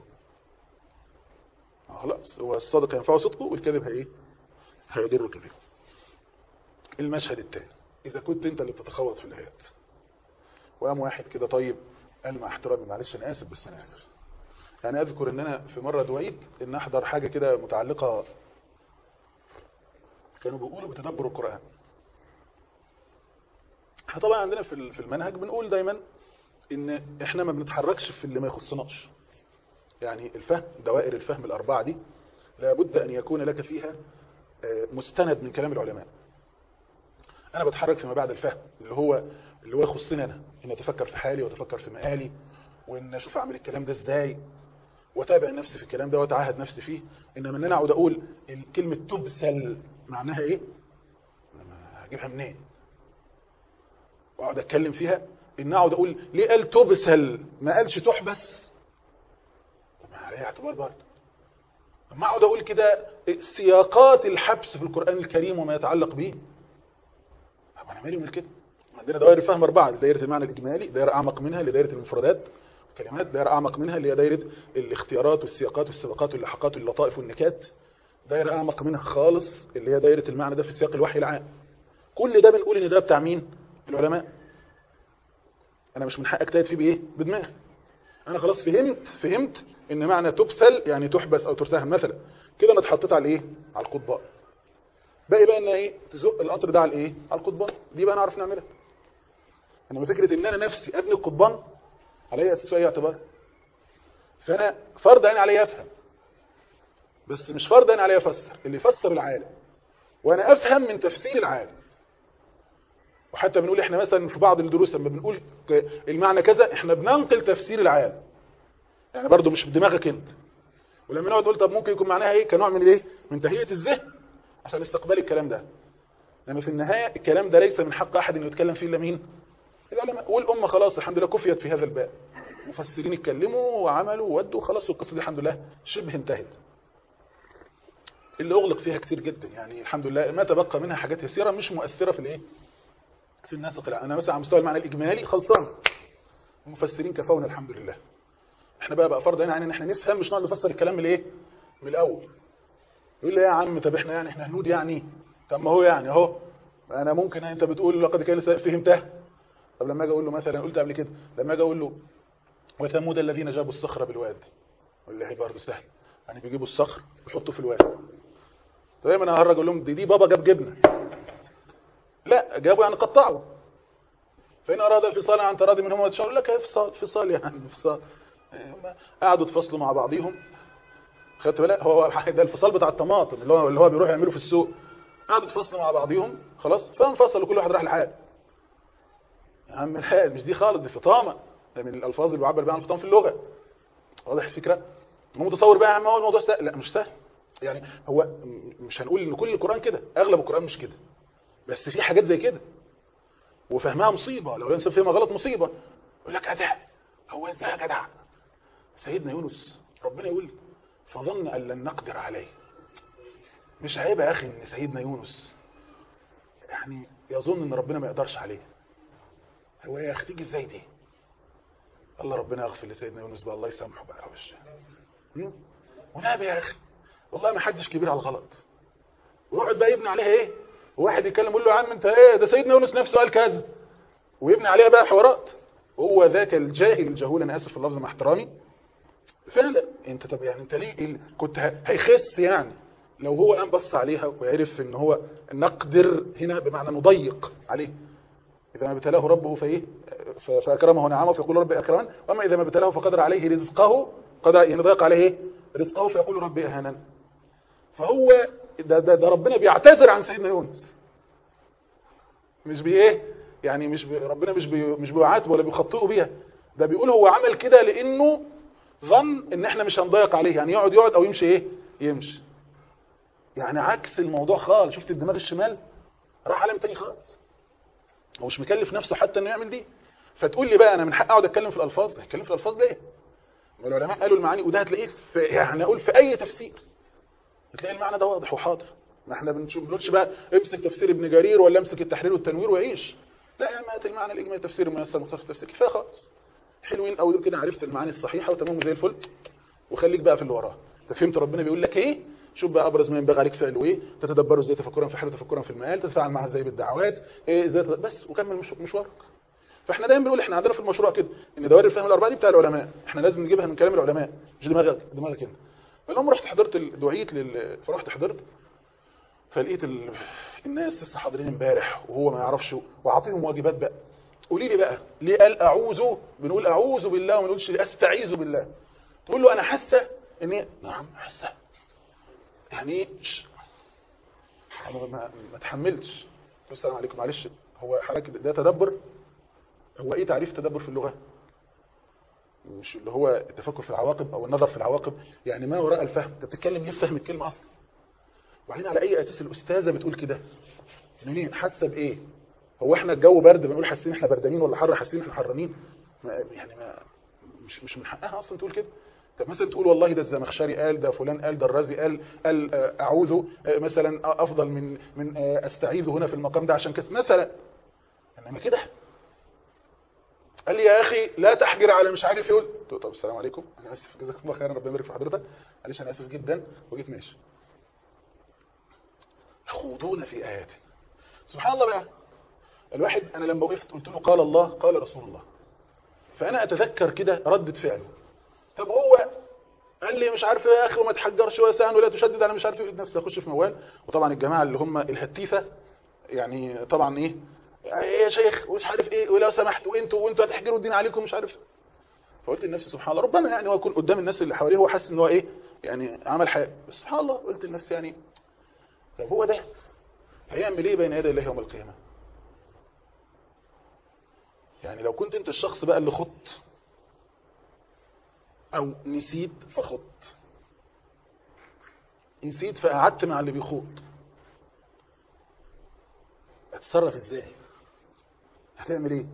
خلاص هو الصادق ينفعه صدقه والكذب هي ايه هيضر كذبه المشهد الثاني اذا كنت انت اللي بتتخوض في الايات وقام واحد كده طيب قال مع احترامي معلش انا اسف بس انا اسف يعني اذكر ان انا في مره دعيت ان احضر حاجه كده متعلقه كانوا بيقولوا بتدبر القران احنا طبعا عندنا في في المنهج بنقول دايما ان احنا ما بنتحركش في اللي ما يخصناش يعني الفهم دوائر الفهم الاربعه دي لابد ان يكون لك فيها مستند من كلام العلماء انا بتحرك فيما بعد الفهم اللي هو اللي هو يخصني انا ان اتفكر في حالي واتفكر في مقالي وان اشوف اعمل الكلام ده ازاي واتابع نفسي في الكلام ده واتعهد نفسي فيه انما ان انا اقعد اقول كلمه تبسل معناها ايه هجيبها منين واقعد اتكلم فيها ان اقعد اقول ليه قال تبسل ما قالش تحبس ما عليه اعتبار برضه لما اقعد اقول كده سياقات الحبس في القران الكريم وما يتعلق به طب انا مالي من كده عندنا دوائر الفهم اربعه دايره المعنى الاجمالي دايره اعمق منها لدايره المفردات الكلمات دايره اعمق منها اللي هي دايره الاختيارات والسياقات والسباقات واللحقات واللطائف والنكات دايره اعمق منها خالص اللي هي دايره المعنى ده في سياق الوحي العام كل ده بنقول ان ده بتاع مين العلماء انا مش من حق اجتهد فيه بايه بدماغي انا خلاص فهمت فهمت ان معنى تبسل يعني تحبس او ترتهن مثلا كده انا اتحطيت على ايه على القضبان باقي بقى ان ايه تزق القطر ده على الايه على القضبان دي بقى نعرف نعملها انما فكره ان انا نفسي ابني القضبان على اساس اي اعتبار فانا فرض عين عليا افهم بس مش فرض عين عليا افسر اللي يفسر العالم وانا افهم من تفسير العالم وحتى بنقول احنا مثلا في بعض الدروس لما بنقول المعنى كذا احنا بننقل تفسير العالم يعني برضو مش بدماغك انت ولما نقعد نقول طب ممكن يكون معناها ايه كنوع من الايه من تهيئه الذهن عشان استقبال الكلام ده لما في النهايه الكلام ده ليس من حق احد انه يتكلم فيه الا مين العلماء والامه خلاص الحمد لله كفيت في هذا الباب مفسرين اتكلموا وعملوا وودوا خلاص والقصه دي الحمد لله شبه انتهت اللي اغلق فيها كتير جدا يعني الحمد لله ما تبقى منها حاجات يسيره مش مؤثره في الايه في الناسق العام انا مثلا على مستوى المعنى الاجمالي خلصان المفسرين كفونا الحمد لله احنا بقى بقى فرض هنا ان احنا نفهم مش نقعد نفسر الكلام من الايه من الاول يقول لي يا عم طب احنا يعني احنا هنود يعني طب ما هو يعني اهو انا ممكن انت بتقول لقد كان فهمتها طب لما اجي اقول له مثلا قلت قبل كده لما اجي اقول له وثمود الذين جابوا الصخر بالواد والله برضه سهل يعني بيجيبوا الصخر يحطوه في الواد طيب انا ههرج اقول لهم دي, دي بابا جاب جبنه لا جابوا يعني قطعوا فإن أراد انفصالا عن تراضي منهم وتشاور لك انفصال انفصال يعني انفصال قعدوا تفصلوا مع بعضيهم خدت بالك هو ده الفصال بتاع الطماطم اللي هو اللي هو بيروح يعمله في السوق قعدوا تفصلوا مع بعضيهم خلاص فانفصلوا كل واحد راح لحاله يا عم الحال مش دي خالص دي فطامه ده من الالفاظ اللي بيعبر بيها عن الفطام في اللغه واضح الفكره هو متصور بقى يا عم هو الموضوع سهل لا مش سهل يعني هو مش هنقول ان كل القران كده اغلب القران مش كده بس في حاجات زي كده وفهمها مصيبه لو الانسان فهمها غلط مصيبه يقول لك اداء هو ازاي يا جدع سيدنا يونس ربنا يقول فظن ان لن نقدر عليه مش عيب يا اخي ان سيدنا يونس يعني يظن ان ربنا ما يقدرش عليه هو يا اخي تيجي ازاي دي الله ربنا يغفر لسيدنا يونس بقى الله يسامحه بقى يا وش ونبي يا اخي والله ما حدش كبير على الغلط ويقعد بقى يبني عليها ايه واحد يتكلم يقول له يا عم انت ايه ده سيدنا يونس نفسه قال كذا ويبني عليها بقى حوارات هو ذاك الجاهل الجهول انا اسف في اللفظ مع احترامي فعلا انت طب يعني انت ليه ال- كنت ه- هيخس يعني لو هو قام بص عليها وعرف ان هو نقدر هنا بمعنى نضيق عليه اذا ما ابتلاه ربه فايه ف- فاكرمه نعمه فيقول ربي اكرمن واما اذا ما ابتلاه فقدر عليه رزقه قدر يعني ضيق عليه ايه رزقه فيقول ربي اهانن فهو ده, ده, ده ربنا بيعتذر عن سيدنا يونس مش بايه يعني مش بي ربنا مش بي مش بيعاتبه ولا بيخطئه بيها ده بيقول هو عمل كده لانه ظن ان احنا مش هنضيق عليه يعني يقعد يقعد او يمشي ايه يمشي يعني عكس الموضوع خالص شفت الدماغ الشمال راح عالم تاني خالص هو مش مكلف نفسه حتى انه يعمل دي فتقول لي بقى انا من حق اقعد اتكلم في الالفاظ اتكلم في الالفاظ ليه ما العلماء قالوا المعاني وده هتلاقيه في يعني اقول في اي تفسير هتلاقي المعنى ده واضح وحاضر ما احنا بنشوف بنقولش بقى امسك تفسير ابن جرير ولا امسك التحرير والتنوير وعيش لا يا ما هات المعنى الاجمالي تفسير الميسر مختصر التفسير كفايه خالص حلوين قوي كده عرفت المعاني الصحيحه وتمام زي الفل وخليك بقى في اللي وراه انت فهمت ربنا بيقول لك ايه شوف بقى ابرز ما ينبغي عليك فعله ايه تتدبره ازاي تفكرا في حاله تفكرا في المآل تتفاعل معها ازاي بالدعوات ايه ازاي تت- بس وكمل مش- مشوارك فاحنا دايما بنقول احنا عندنا في المشروع كده ان دوائر الفهم الاربعه دي بتاع العلماء احنا لازم نجيبها من كلام العلماء مش دماغك دماغك انت فاليوم رحت حضرت ال- دعيت لل فرحت حضرت فلقيت ال... الناس لسه حاضرين امبارح وهو ما يعرفش واعطيهم واجبات بقى قولي لي بقى ليه قال اعوذ بنقول اعوذ بالله وما نقولش استعيذ بالله تقول له انا حاسه ان إيه؟ نعم حاسه يعني ايه ش- انا ما, ما تحملتش السلام عليكم معلش هو حضرتك ده تدبر هو ايه تعريف التدبر في اللغه مش اللي هو التفكر في العواقب او النظر في العواقب يعني ما وراء الفهم انت بتتكلم ليه في فهم الكلمه اصلا وبعدين على اي اساس الاستاذه بتقول كده منين حاسه بايه هو احنا الجو برد بنقول حاسين احنا بردانين ولا حر حاسين احنا حرانين ما- يعني ما مش مش من حقها اصلا تقول كده طب مثلا تقول والله ده الزمخشري قال ده فلان قال ده الرازي قال قال آه، اعوذ آه، مثلا افضل من من آه، استعيذ هنا في المقام ده عشان كذا مثلا انما كده قال لي يا اخي لا تحجر على مش عارف يقول قلت له طب السلام عليكم انا اسف جزاكم الله خيرا ربنا يبارك في حضرتك معلش انا اسف جدا وجيت ماشي يخوضون في اياتي سبحان الله بقى الواحد انا لما وقفت قلت له قال الله قال رسول الله فانا اتذكر كده ردة فعله طب هو قال لي مش عارف ايه يا اخي وما تحجرش واسعا ولا تشدد انا مش عارف ايه نفسي اخش في موال وطبعا الجماعه اللي هم الهتيفه يعني طبعا ايه ايه يا شيخ ومش عارف ايه ولو سمحت وانتوا وانتوا هتحجروا الدين عليكم مش عارف فقلت لنفسي سبحان الله ربما يعني هو يكون قدام الناس اللي حواليه هو حاسس ان هو ايه يعني عمل حاجه بس سبحان الله قلت لنفسي يعني طب هو ده هيعمل ايه بين يدي الله يوم القيامه يعني لو كنت انت الشخص بقى اللي خط او نسيت فخط نسيت فقعدت مع اللي بيخوض هتتصرف ازاي هتعمل ايه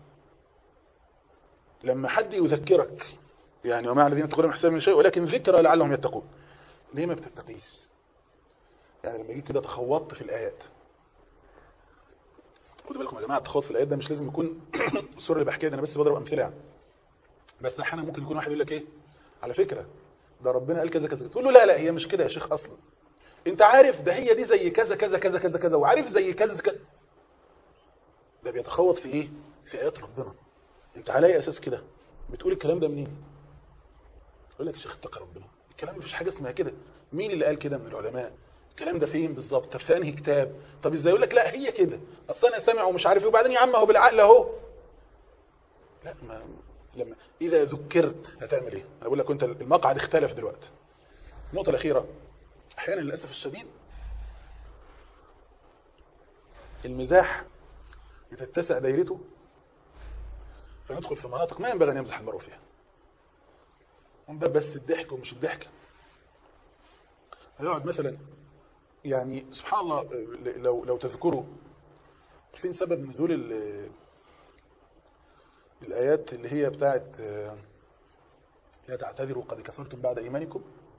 لما حد يذكرك يعني وما الذين يتقون حساب من شيء ولكن ذكرى لعلهم يتقون ليه ما بتتقيش يعني لما جيت كده تخوضت في الايات خدوا بالكم يا جماعه التخوض في الايات ده مش لازم يكون الصوره اللي بحكيها ده انا بس بضرب امثله يعني بس احيانا ممكن يكون واحد يقول لك ايه على فكره ده ربنا قال كذا كذا تقول له لا لا هي مش كده يا شيخ اصلا انت عارف ده هي دي زي كذا كذا كذا كذا كذا وعارف زي كذا كذا ده بيتخوض في ايه في ايات ربنا انت على اي اساس كده بتقول الكلام ده منين يقول لك يا شيخ اتقى ربنا الكلام مفيش حاجه اسمها كده مين اللي قال كده من العلماء الكلام ده فين بالظبط طب في انهي كتاب طب ازاي يقول لك لا هي كده اصل انا سامع ومش عارف ايه وبعدين يا عم هو بالعقل اهو لا ما لما اذا ذكرت هتعمل ايه انا بقول لك انت المقعد اختلف دلوقتي النقطه الاخيره احيانا للاسف الشديد المزاح بتتسع دايرته فندخل في مناطق ما ينبغي ان يمزح المرء فيها من باب بس الضحك ومش الضحك هيقعد مثلا يعني سبحان الله لو لو تذكروا عارفين سبب نزول ال- الآيات اللي هي بتاعت آه، لا تعتذروا قد كفرتم بعد إيمانكم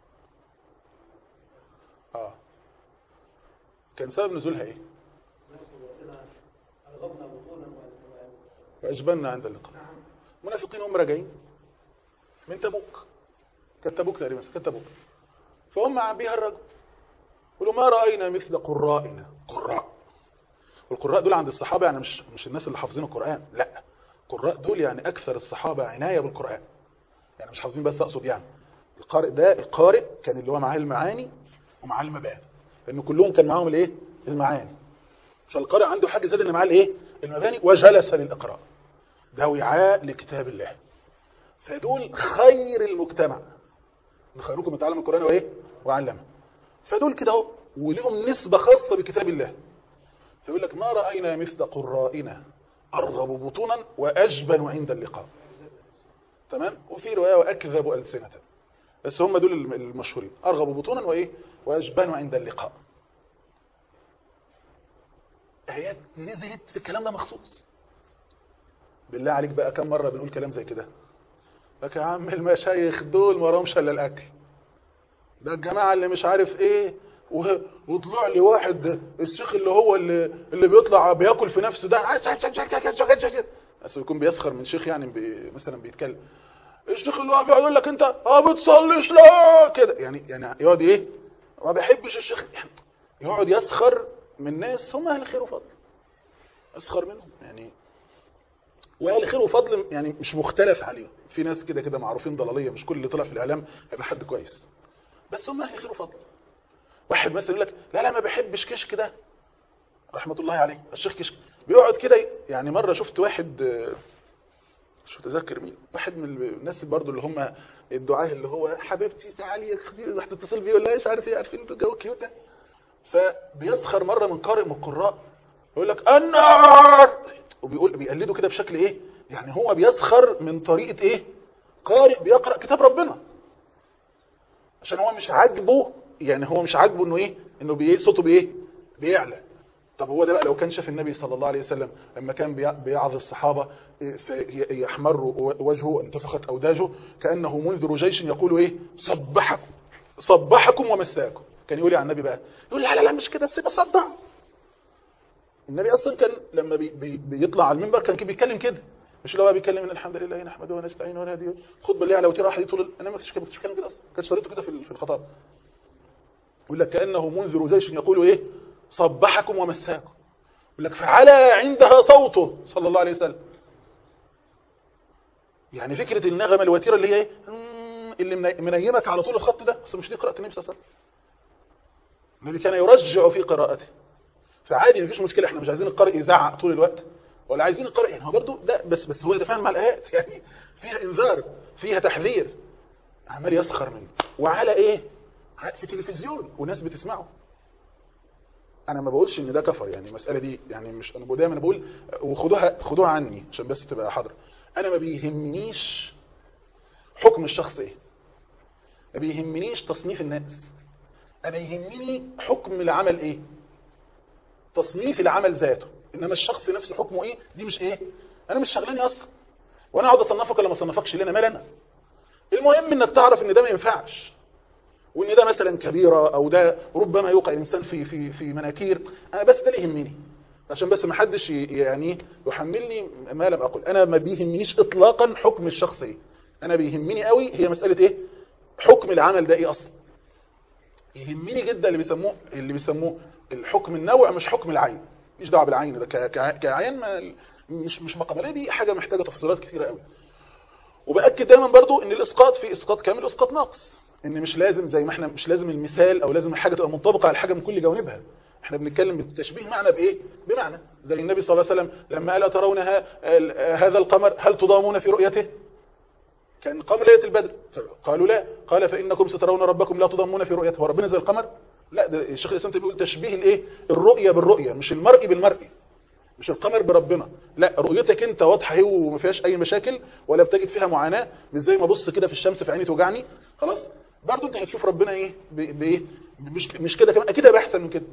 آه كان سبب نزولها إيه وأجبنا عند اللقاء المنافقين هم راجعين من تبوك كانت تبوك تقريبا كانت تبوك فهم عم بيها الرجل يقولوا ما رأينا مثل قرائنا قراء والقراء دول عند الصحابة يعني مش مش الناس اللي حافظين القرآن لا القراء دول يعني أكثر الصحابة عناية بالقرآن يعني مش حافظين بس أقصد يعني القارئ ده القارئ كان اللي هو معاه المعاني ومعاه المباني لأنه كلهم كان معاهم الايه المعاني فالقارئ عنده حاجة زاد اللي معاه الايه المباني وجلس للإقراء ده وعاء لكتاب الله فدول خير المجتمع إن خيركم من تعلم القرآن وايه وعلمه فدول كده اهو ولهم نسبة خاصة بكتاب الله فيقول لك ما رأينا مثل قرائنا أرغب بطونا وأجبن عند اللقاء تمام وفي رواية وأكذب ألسنة بس هم دول الم- المشهورين أرغب بطونا وإيه وأجبن عند اللقاء آيات نزلت في الكلام ده مخصوص بالله عليك بقى كم مرة بنقول كلام زي كده لك يا عم المشايخ دول ما رمش الا الاكل ده الجماعة اللي مش عارف ايه و- وطلع لي واحد الشيخ اللي هو اللي, اللي بيطلع بياكل في نفسه ده بس يكون بيسخر من شيخ يعني بي مثلا بيتكلم الشيخ اللي واقف يقعد يقول لك انت اه بتصليش لا كده يعني يعني يقعد ايه ما بيحبش الشيخ يعني يقعد يسخر من ناس هم اهل خير وفضل اسخر منهم يعني واهل خير وفضل يعني مش مختلف عليهم في ناس كده كده معروفين ضلاليه مش كل اللي طلع في الاعلام هيبقى حد كويس بس هم اهل خير وفضل واحد مثلا يقول لك لا لا ما بحبش كشك ده رحمه الله عليه الشيخ كشك بيقعد كده يعني مره شفت واحد آه، مش متذكر مين واحد من الناس برضو اللي هم الدعاه اللي هو حبيبتي تعالي خدي واحده تتصل بيه ولا مش عارف ايه عارفين انتوا الجو الكيوت ده فبيسخر مره من قارئ من القراء يقول لك النار وبيقول بيقلده كده بشكل ايه يعني هو بيسخر من طريقه ايه قارئ بيقرا كتاب ربنا عشان هو مش عاجبه يعني هو مش عاجبه انه ايه انه بي صوته بايه بيعلى طب هو ده بقى لو كان شاف النبي صلى الله عليه وسلم لما كان بيع- بيعظ الصحابه إيه، في- يحمر وجهه انتفخت اوداجه كانه منذر جيش يقول ايه صبحكم صبحكم ومساكم كان يقول إيه على النبي بقى يقول لا لا لا مش كده سيب صدع النبي اصلا كان لما بي بي بيطلع على المنبر كان بيتكلم كده مش اللي هو بيتكلم ان الحمد لله نحمده ونستعينه ونهديه خطبه اللي على وتيره واحده دي طول ال- انا ما كنتش كنتش بتكلم كده اصلا كانت شريطه كده في ال- في الخطاب يقول لك كانه منذر جيش يقول ايه صبحكم ومساكم يقول لك فعلى عندها صوته صلى الله عليه وسلم يعني فكره النغمه الوتيره اللي هي ايه مم، اللي مني- منيمك على طول الخط ده اصل مش دي قراءه النبي صلى الله عليه وسلم النبي كان يرجع في قراءته فعادي مفيش مشكله احنا مش عايزين القارئ يزعق طول الوقت ولا عايزين القارئ يعني هو برضه ده بس بس هو يتفاهم مع الايات يعني فيها انذار فيها تحذير عمال يسخر منه وعلى ايه في التلفزيون وناس بتسمعه انا ما بقولش ان ده كفر يعني المساله دي يعني مش انا دايما بقول وخدوها خدوها عني عشان بس تبقى حاضره انا ما بيهمنيش حكم الشخص ايه ما بيهمنيش تصنيف الناس انا يهمني حكم العمل ايه تصنيف العمل ذاته انما الشخص نفسه حكمه ايه دي مش ايه انا مش شغلاني اصلا وانا اقعد اصنفك ولا ما اصنفكش ليه انا مال انا المهم انك تعرف ان ده ما ينفعش وان ده مثلا كبيره او ده ربما يوقع الانسان في في في مناكير انا بس ده اللي يهمني عشان بس ما حدش ي- يعني يحملني ما لم اقل انا ما بيهمنيش اطلاقا حكم الشخص ايه انا بيهمني قوي هي مساله ايه حكم العمل ده ايه اصلا يهمني جدا اللي بيسموه اللي بيسموه الحكم النوع مش حكم العين مش دعوه بالعين ده ك- ك- كعين ما مش مش مقابله دي حاجه محتاجه تفصيلات كثيره قوي وباكد دايما برضو ان الاسقاط في اسقاط كامل واسقاط ناقص ان مش لازم زي ما احنا مش لازم المثال او لازم الحاجه تبقى منطبقه على الحاجه من كل جوانبها احنا بنتكلم بالتشبيه معنى بايه بمعنى زي النبي صلى الله عليه وسلم لما قال ترون ه- ال- هذا القمر هل تضامون في رؤيته كان قمر ليله البدر قالوا لا قال فانكم سترون ربكم لا تضامون في رؤيته هو ربنا زي القمر لا ده الشيخ الاسلام بيقول تشبيه الايه الرؤيه بالرؤيه مش المرء بالمرء مش القمر بربنا لا رؤيتك انت واضحه اهي وما فيهاش اي مشاكل ولا بتجد فيها معاناه مش زي ما ابص كده في الشمس في عيني توجعني خلاص برضه انت هتشوف ربنا ايه ب- بايه مش مش كده كمان اكيد هيبقى احسن من كده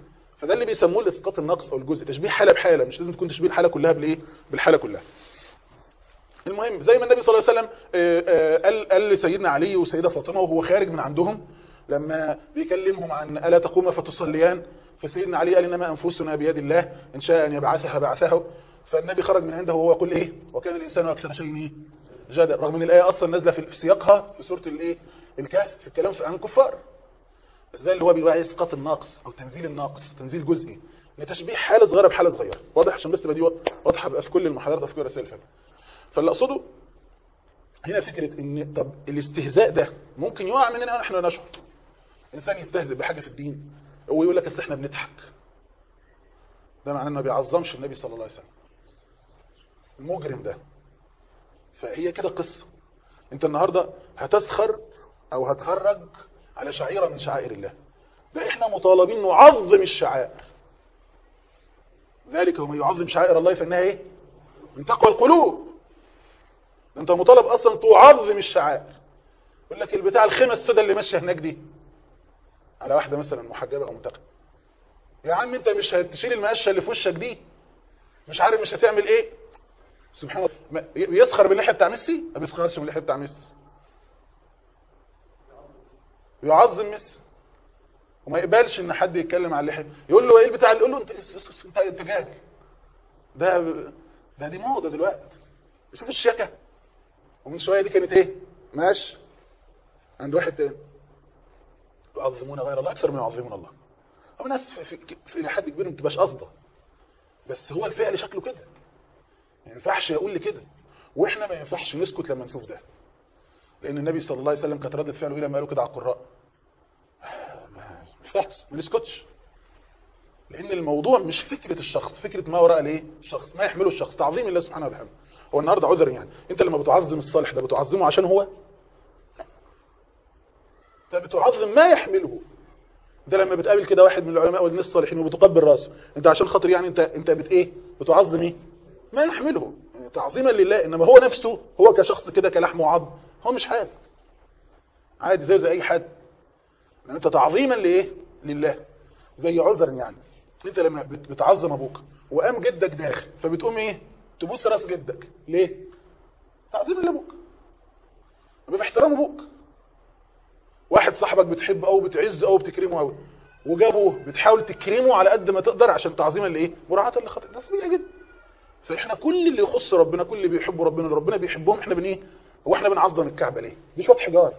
فده اللي بيسموه الاسقاط النقص او الجزء تشبيه حاله بحاله مش لازم تكون تشبيه الحاله كلها بالايه بالحاله كلها المهم زي ما النبي صلى الله عليه وسلم آه، آه، قال قال لسيدنا علي وسيده فاطمه وهو خارج من عندهم لما بيكلمهم عن الا تقوم فتصليان فسيدنا علي قال انما انفسنا بيد الله ان شاء ان يبعثها بعثه فالنبي خرج من عنده وهو يقول ايه وكان الانسان اكثر شيء ايه جدل رغم ان الايه اصلا نازله في في سياقها في سوره الايه الكهف في الكلام عن الكفار بس ده اللي هو بيبقى اسقاط الناقص او تنزيل الناقص تنزيل جزئي لتشبيه حاله صغيره بحاله صغيره واضح عشان بس تبقى دي واضحه بقى في كل المحاضرات وفي كل الرسائل اللي فاتت فاللي اقصده هنا فكره ان طب الاستهزاء ده ممكن يقع مننا احنا لا نشعر انسان يستهزئ بحاجه في الدين ويقول لك اصل احنا بنضحك ده معناه انه ما بيعظمش النبي صلى الله عليه وسلم المجرم ده فهي كده قصه انت النهارده هتسخر او هتخرج على شعيره من شعائر الله ده احنا مطالبين نعظم الشعائر ذلك ومن يعظم شعائر الله فانها ايه من تقوى القلوب ده انت مطالب اصلا تعظم الشعائر يقول لك البتاع الخيمه السوداء اللي ماشيه هناك دي على واحده مثلا محجبه او منتقبه يا عم انت مش هتشيل المقشه اللي في وشك دي مش عارف مش هتعمل ايه سبحان الله ما- يسخر باللحيه بتاع ميسي ما بيسخرش من اللحيه بتاع ميسي يعظم ميسي وما يقبلش ان حد يتكلم على اللحيه يقول له ايه البتاع اللي يقول له انت انت انت جاهل ده ده دي موضه دلوقتي شوف الشياكه ومن شويه دي كانت ايه ماشي عند واحد تاني يعظمون غير الله اكثر من يعظمون الله او ناس في, في, في الى حد كبير ما بتبقاش قصده بس هو الفعل شكله كده ما ينفعش يقول لي كده واحنا ما ينفعش نسكت لما نشوف ده لان النبي صلى الله عليه وسلم كانت ردة فعله ايه لما قالوا كده على القراء ما ينفعش ما نسكتش لان الموضوع مش فكره الشخص فكره ما وراء الايه الشخص ما يحمله الشخص تعظيم الله سبحانه وتعالى هو النهارده عذر يعني انت لما بتعظم الصالح ده بتعظمه عشان هو انت بتعظم ما يحمله ده لما بتقابل كده واحد من العلماء والناس الصالحين وبتقبل راسه انت عشان خاطر يعني انت انت بت ايه بتعظم ايه ما يحمله يعني تعظيما لله انما هو نفسه هو كشخص كده كلحم وعظم هو مش حاجه عادي زي زي اي حد يعني انت تعظيما لايه لله زي عذر يعني انت لما بت- بتعظم ابوك وقام جدك داخل فبتقوم ايه تبوس راس جدك ليه تعظيما لابوك باحترام ابوك واحد صاحبك بتحبه او بتعزه او بتكرمه قوي وجابه بتحاول تكرمه على قد ما تقدر عشان تعظيما لايه مراعاه لخطئ ده طبيعي جدا فاحنا كل اللي يخص ربنا كل اللي بيحبوا ربنا اللي ربنا بيحبهم احنا بن ايه هو احنا بنعظم الكعبه ليه دي شويه حجار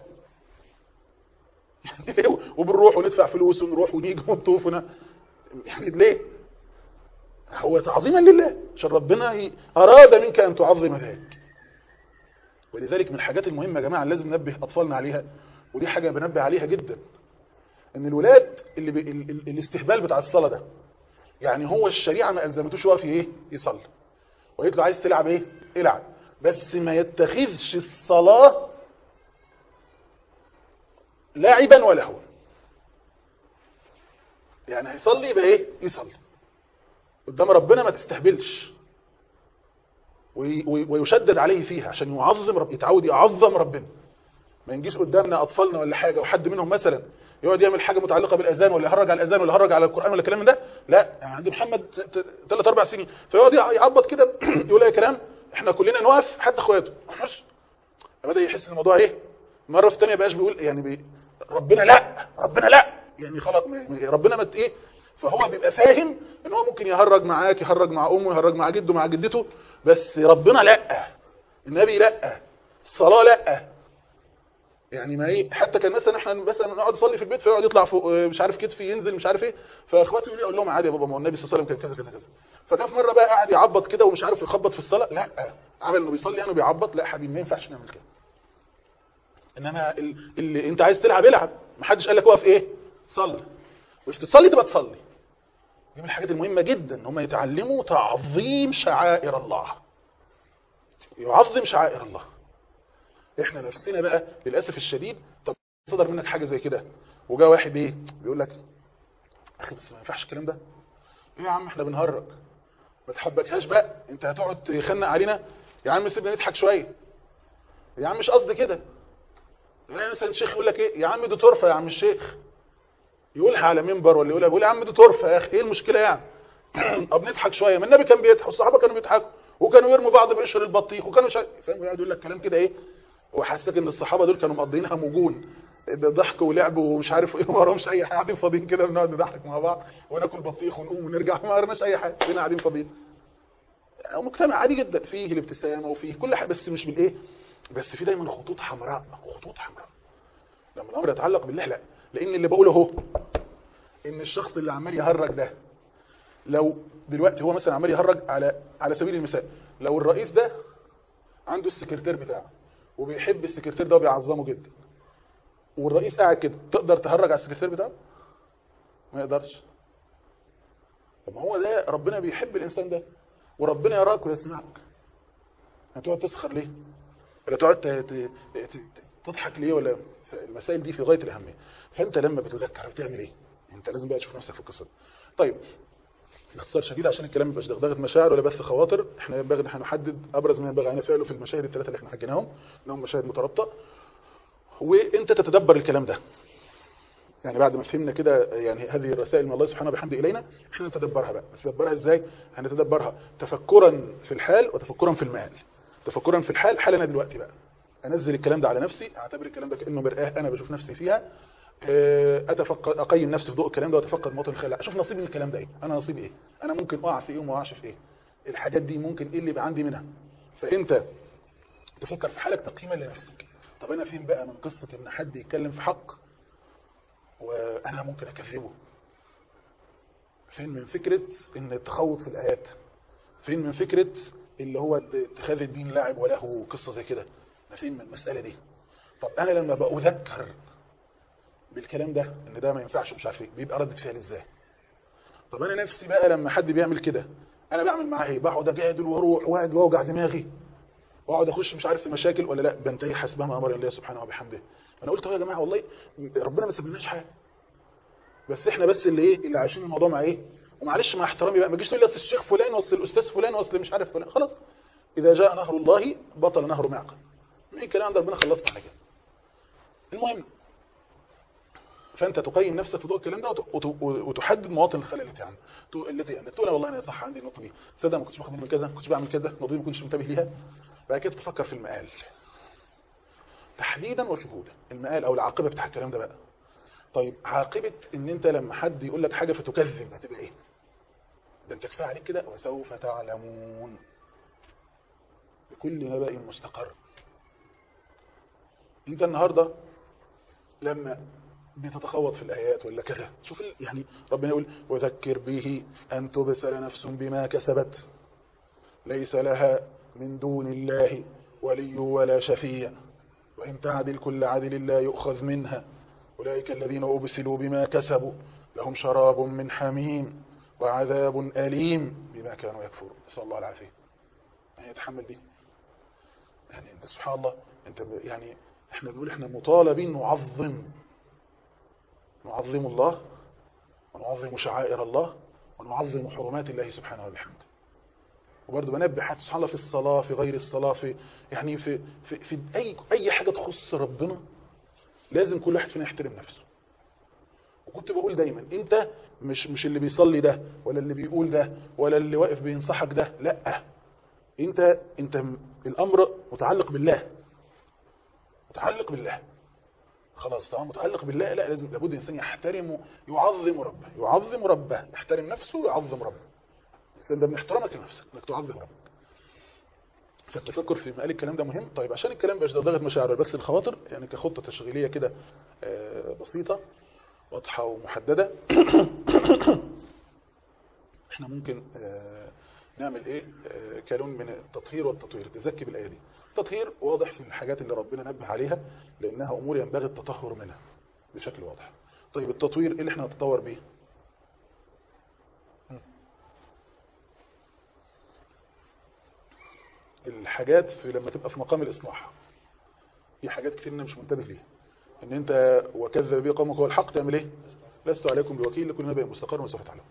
وبنروح وندفع فلوس ونروح ونيجي ونطوف ون... يعني ليه هو تعظيما لله عشان ربنا ي- اراد منك ان تعظم ذلك ولذلك من الحاجات المهمه يا جماعه لازم ننبه اطفالنا عليها ودي حاجه بنبه عليها جدا ان الولاد اللي ب... ال... ال... الاستهبال بتاع الصلاه ده يعني هو الشريعه ما الزمتوش يقف ايه يصلي وقالت له عايز تلعب ايه العب بس ما يتخذش الصلاه لاعبا ولهوا يعني هيصلي يبقى ايه يصلي قدام ربنا ما تستهبلش وي- وي- ويشدد عليه فيها عشان يعظم رب يتعود يعظم ربنا ما ينجيش قدامنا اطفالنا ولا حاجه وحد منهم مثلا يقعد يعمل حاجه متعلقه بالاذان ولا يهرج على الاذان ولا يهرج على القران ولا الكلام ده لا يعني عند محمد ثلاث اربع سنين فيقعد يع- يعبط كده يقول اي كلام احنا كلنا نقف حتى اخواته مش بدا يحس ان الموضوع ايه مره في ثانيه بقاش بيقول يعني بي ربنا لا ربنا لا يعني خلاص ربنا ما ت- ايه فهو بيبقى فاهم ان هو ممكن يهرج معاك يهرج مع امه يهرج مع جده مع جدته بس ربنا لا النبي لا الصلاه لا يعني ما ايه حتى كان مثلا احنا مثلا نقعد نصلي في البيت فيقعد يطلع فوق آه، مش عارف كتفي ينزل مش عارف ايه فاخواتي يقولوا لي اقول لهم عادي يا بابا ما هو النبي صلى الله عليه وسلم كان كذا كذا كذا فجاء في مره بقى قاعد يعبط كده ومش عارف يخبط في الصلاه لا عمل انه بيصلي يعني وبيعبط لا يا حبيبي ما ينفعش نعمل كده انما ال- اللي انت عايز تلعب العب ما حدش قال لك اقف ايه صلي مش تصلي تبقى تصلي دي من الحاجات المهمه جدا ان هم يتعلموا تعظيم شعائر الله يعظم شعائر الله احنا نفسنا بقى للاسف الشديد طب صدر منك حاجه زي كده وجا واحد ايه بيقول لك اخي بس ما ينفعش الكلام ده ايه يا عم احنا بنهرج ما تحبكهاش بقى انت هتقعد تخنق علينا يا عم سيبنا نضحك شويه يا عم مش قصدي كده يعني مثلا الشيخ يقول لك ايه يا عم دي طرفه يا عم الشيخ يقولها على منبر ولا يقولها بيقول يا عم دي طرفه يا اخي ايه المشكله يعني طب نضحك شويه ما النبي كان بيضحك والصحابه كانوا بيضحكوا وكانوا يرموا بعض بقشر البطيخ وكانوا شا... فاهم يقعد يقول لك كلام كده ايه وحاسسك ان الصحابه دول كانوا مقضيينها موجون ضحك ولعب ومش عارف ايه ما وراهمش اي حاجه قاعدين فاضيين كده بنقعد نضحك مع بعض وناكل بطيخ ونقوم ونرجع ما ورناش اي حاجه كلنا قاعدين فاضيين مجتمع عادي جدا فيه الابتسامه وفيه كل حاجه بس مش بالايه بس في دايما خطوط حمراء خطوط حمراء لما الامر يتعلق بالله لا لان اللي بقوله اهو ان الشخص اللي عمال يهرج ده لو دلوقتي هو مثلا عمال يهرج على على سبيل المثال لو الرئيس ده عنده السكرتير بتاعه وبيحب السكرتير ده وبيعظمه جدا والرئيس قاعد كده تقدر تهرج على السكرتير بتاعه ما يقدرش طب ما هو ده ربنا بيحب الانسان ده وربنا يراك ويسمعك هتقعد تسخر ليه ولا تقعد ت- ت- ت- تضحك ليه ولا المسائل دي في غايه الاهميه فانت لما بتذكر بتعمل ايه انت لازم بقى تشوف نفسك في القصه دي طيب باختصار شديد عشان الكلام ما يبقاش دغدغه مشاعر ولا بث خواطر احنا ينبغي ان احنا نحدد ابرز ما ينبغي علينا فعله في المشاهد الثلاثه اللي احنا حكيناهم انهم مشاهد مترابطه وانت تتدبر الكلام ده يعني بعد ما فهمنا كده يعني هذه الرسائل من الله سبحانه وبحمده الينا احنا نتدبرها بقى نتدبرها ازاي هنتدبرها تفكرا في الحال وتفكرا في المآل تفكرا في الحال حالنا دلوقتي بقى انزل الكلام ده على نفسي اعتبر الكلام ده كانه مرآه انا بشوف نفسي فيها اه، اتفقد اقيم نفسي في ضوء الكلام ده واتفقد مواطن الخلل اشوف نصيبي من الكلام ده ايه انا نصيبي ايه انا ممكن اقع في ايه وما اقعش في ايه الحاجات دي ممكن ايه اللي يبقى عندي منها فانت تفكر في حالك تقييما لنفسك طب انا فين بقى من قصه ان حد يتكلم في حق وانا ممكن اكذبه فين من فكره ان التخوض في الايات فين من فكره اللي هو اتخاذ الدين لاعب وله قصه زي كده أنا فين من المساله دي طب انا لما باذكر بالكلام ده ان ده ما ينفعش ومش عارف ايه بيبقى ردة فعل ازاي طب انا نفسي بقى لما حد بيعمل كده انا بعمل معاه ايه بقعد اجادل واروح واقعد واوجع دماغي واقعد اخش مش عارف في مشاكل ولا لا بنتهي حسبما امر الله سبحانه وبحمده انا قلت أهو يا جماعه والله ربنا ما سابلناش حاجه بس احنا بس اللي ايه اللي عايشين الموضوع مع ايه ومعلش مع احترامي بقى ما تجيش تقول لي اصل الشيخ فلان واصل الاستاذ فلان واصل مش عارف فلان خلاص اذا جاء نهر الله بطل نهر معقل ايه الكلام عند ربنا خلصنا على كده المهم فانت تقيم نفسك في ضوء الكلام ده وت- وت- وتحدد مواطن الخلل التي عندك تو- التي عندك تقول والله انا صح عندي النقطه دي تصدق ما كنتش باخد من كذا ما كنتش بعمل كذا النقطه دي ما كنتش منتبه ليها بعد كده تفكر في المآل تحديدا وشهودا المآل او العاقبه بتاع الكلام ده بقى طيب عاقبه ان انت لما حد يقول لك حاجه فتكذب هتبقى ايه ده انت كفايه عليك كده وسوف تعلمون لكل نبأ مستقر انت النهارده لما بتتخوض في الآيات ولا كذا شوف ال- يعني ربنا يقول وذكر به أن تبسل نفس بما كسبت ليس لها من دون الله ولي ولا شفيع وإن تعدل كل عدل لا يؤخذ منها أولئك الذين أبسلوا بما كسبوا لهم شراب من حميم وعذاب أليم بما كانوا يكفرون نسأل الله العافية يعني يتحمل دي يعني انت سبحان الله انت ب- يعني احنا بنقول احنا مطالبين نعظم نعظم الله ونعظم شعائر الله ونعظم حرمات الله سبحانه وبحمده وبرضه بنبه حتى سبحان الله في الصلاة في غير الصلاة في يعني في في, في أي أي حاجة تخص ربنا لازم كل واحد فينا يحترم نفسه وكنت بقول دايما انت مش مش اللي بيصلي ده ولا اللي بيقول ده ولا اللي واقف بينصحك ده لا انت انت م- الامر متعلق بالله متعلق بالله خلاص طالما متعلق بالله لا لازم لابد الانسان يحترم يعظم ربه يعظم ربه يحترم نفسه ويعظم ربه الانسان ده من احترامك لنفسك انك تعظم ربك فالتفكر في مقال الكلام ده مهم طيب عشان الكلام مش ضغط مشاعر بس الخواطر يعني كخطه تشغيليه كده آه، بسيطه واضحه ومحدده احنا ممكن آه، نعمل ايه آه، كلون من التطهير والتطوير تزكي بالايه دي التطهير واضح في الحاجات اللي ربنا نبه عليها لانها امور ينبغي التطهر منها بشكل واضح طيب التطوير ايه اللي احنا نتطور بيه الحاجات في لما تبقى في مقام الإصلاح في حاجات كتير انا مش منتبه ليها ان انت وكذب به قومك هو الحق تعمل ايه لست عليكم بوكيل لكل نبي مستقر وسوف تعلم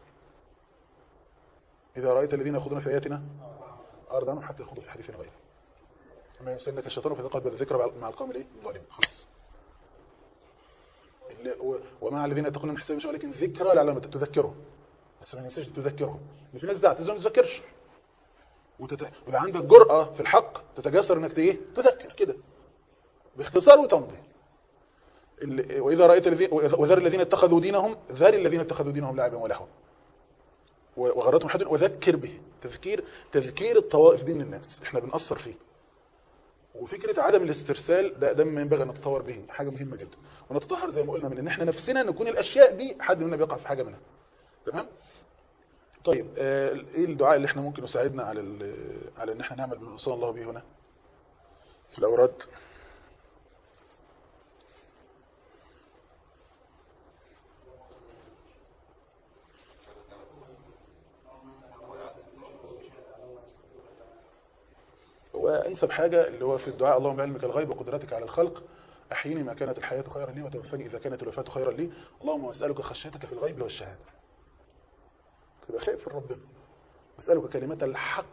اذا رايت الذين يخوضون في اياتنا اعرض عنهم حتى يخوضوا في حديث غيره اما ينسنك الشيطان فاذا قد الذكر مع القوم الايه الظالمين خلاص اللي- و- ومع الذين يتقون من حساب ولكن ذكرى لعلهم تذكرهم بس ما ننساش تذكرهم ان في ناس بتعتذر ما تذكرش وتت... ويبقى عندك جرأة في الحق تتجسر انك ايه تذكر كده باختصار وتمضي ال- واذا رايت الذين وذر الذين اتخذوا دينهم ذر الذين اتخذوا دينهم لعبا ولهوا و- وغرتهم حد وذكر به تذكير تذكير الطوائف دي من الناس احنا بنأثر فيه وفكرة عدم الاسترسال ده ده مما ينبغي ان نتطور به حاجة مهمة جدا ونتطهر زي ما قلنا من ان احنا نفسنا نكون الاشياء دي حد منا بيقع في حاجة منها تمام طيب آه، ايه الدعاء اللي احنا ممكن يساعدنا على ال- على ان احنا نعمل بما وصلنا الله به هنا في الاوراد وانسب حاجة اللي هو في الدعاء اللهم بعلمك الغيب وقدرتك على الخلق احيني ما كانت الحياة خيرا لي وتوفني اذا كانت الوفاة خيرا لي اللهم اسالك خشيتك في الغيب والشهادة تبقى خايف من ربنا اسالك كلمات الحق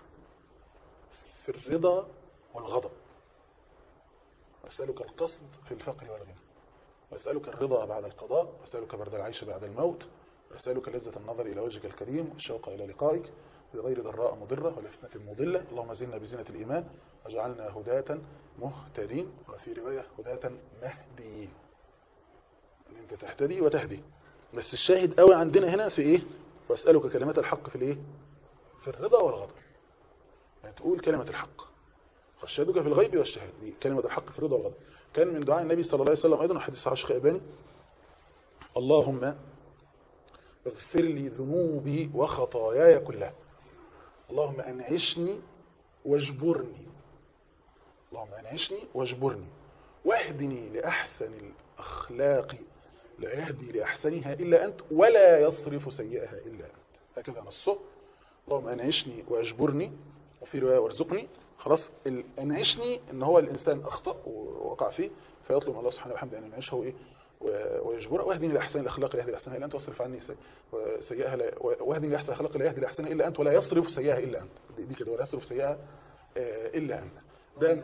في الرضا والغضب واسالك القصد في الفقر والغنى واسالك الرضا بعد القضاء واسالك برد العيش بعد الموت واسالك لذة النظر الى وجهك الكريم والشوق الى لقائك بغير ضراء مضرة ولا فتنة مضلة اللهم زلنا بزينة الإيمان واجعلنا هداة مهتدين وفي رواية هداة مهديين ان انت تهتدي وتهدي بس الشاهد قوي عندنا هنا في ايه واسألك كلمات الحق في الايه في الرضا والغضب يعني تقول كلمة الحق خشيتك في الغيب والشهادة دي كلمة الحق في الرضا والغضب كان من دعاء النبي صلى الله عليه وسلم أيضا حديث صحيح الشيخ إباني اللهم اغفر لي ذنوبي وخطاياي كلها اللهم أنعشني واجبرني اللهم أنعشني واجبرني واهدني لأحسن الأخلاق لا يهدي لأحسنها إلا أنت ولا يصرف سيئها إلا أنت هكذا نصه اللهم أنعشني واجبرني وفي رواية وارزقني خلاص ال- أنعشني إن هو الإنسان أخطأ ووقع فيه فيطلب من الله سبحانه وبحمده أن ينعشه إيه و- ويجبره واهدني لأحسن الأخلاق لا يهدي لأحسنها إلا أنت واصرف عني سي- سيئها لا واهدني لأحسن الأخلاق لا يهدي لأحسنها إلا أنت ولا يصرف سيئها إلا أنت دي دي كده ولا يصرف سيئها آه، إلا أنت ده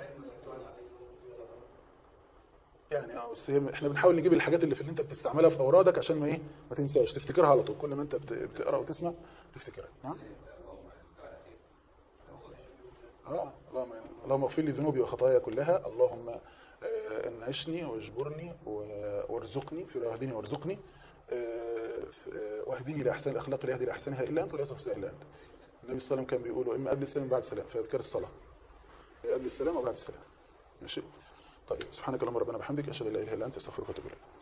يعني اه بس هي- احنا بنحاول نجيب الحاجات اللي في اللي انت بتستعملها في اورادك عشان ما ايه ما تنساش تفتكرها على طول كل ما انت بت- بتقرا وتسمع تفتكرها نعم اه اللهم اللهم اغفر لي ذنوبي وخطاياي كلها اللهم آه، انعشني واجبرني و- وارزقني في واهدني وارزقني آه، ف- آه، واهدني لاحسن الاخلاق لا يهدي لاحسنها الا انت ولا يصرف سيئها الا انت النبي صلى الله عليه وسلم كان بيقول اما قبل السلام بعد السلام في اذكار الصلاه قبل السلام وبعد السلام ماشي طيب سبحانك اللهم ربنا بحمدك اشهد ان لا اله الا انت استغفرك واتوب اليك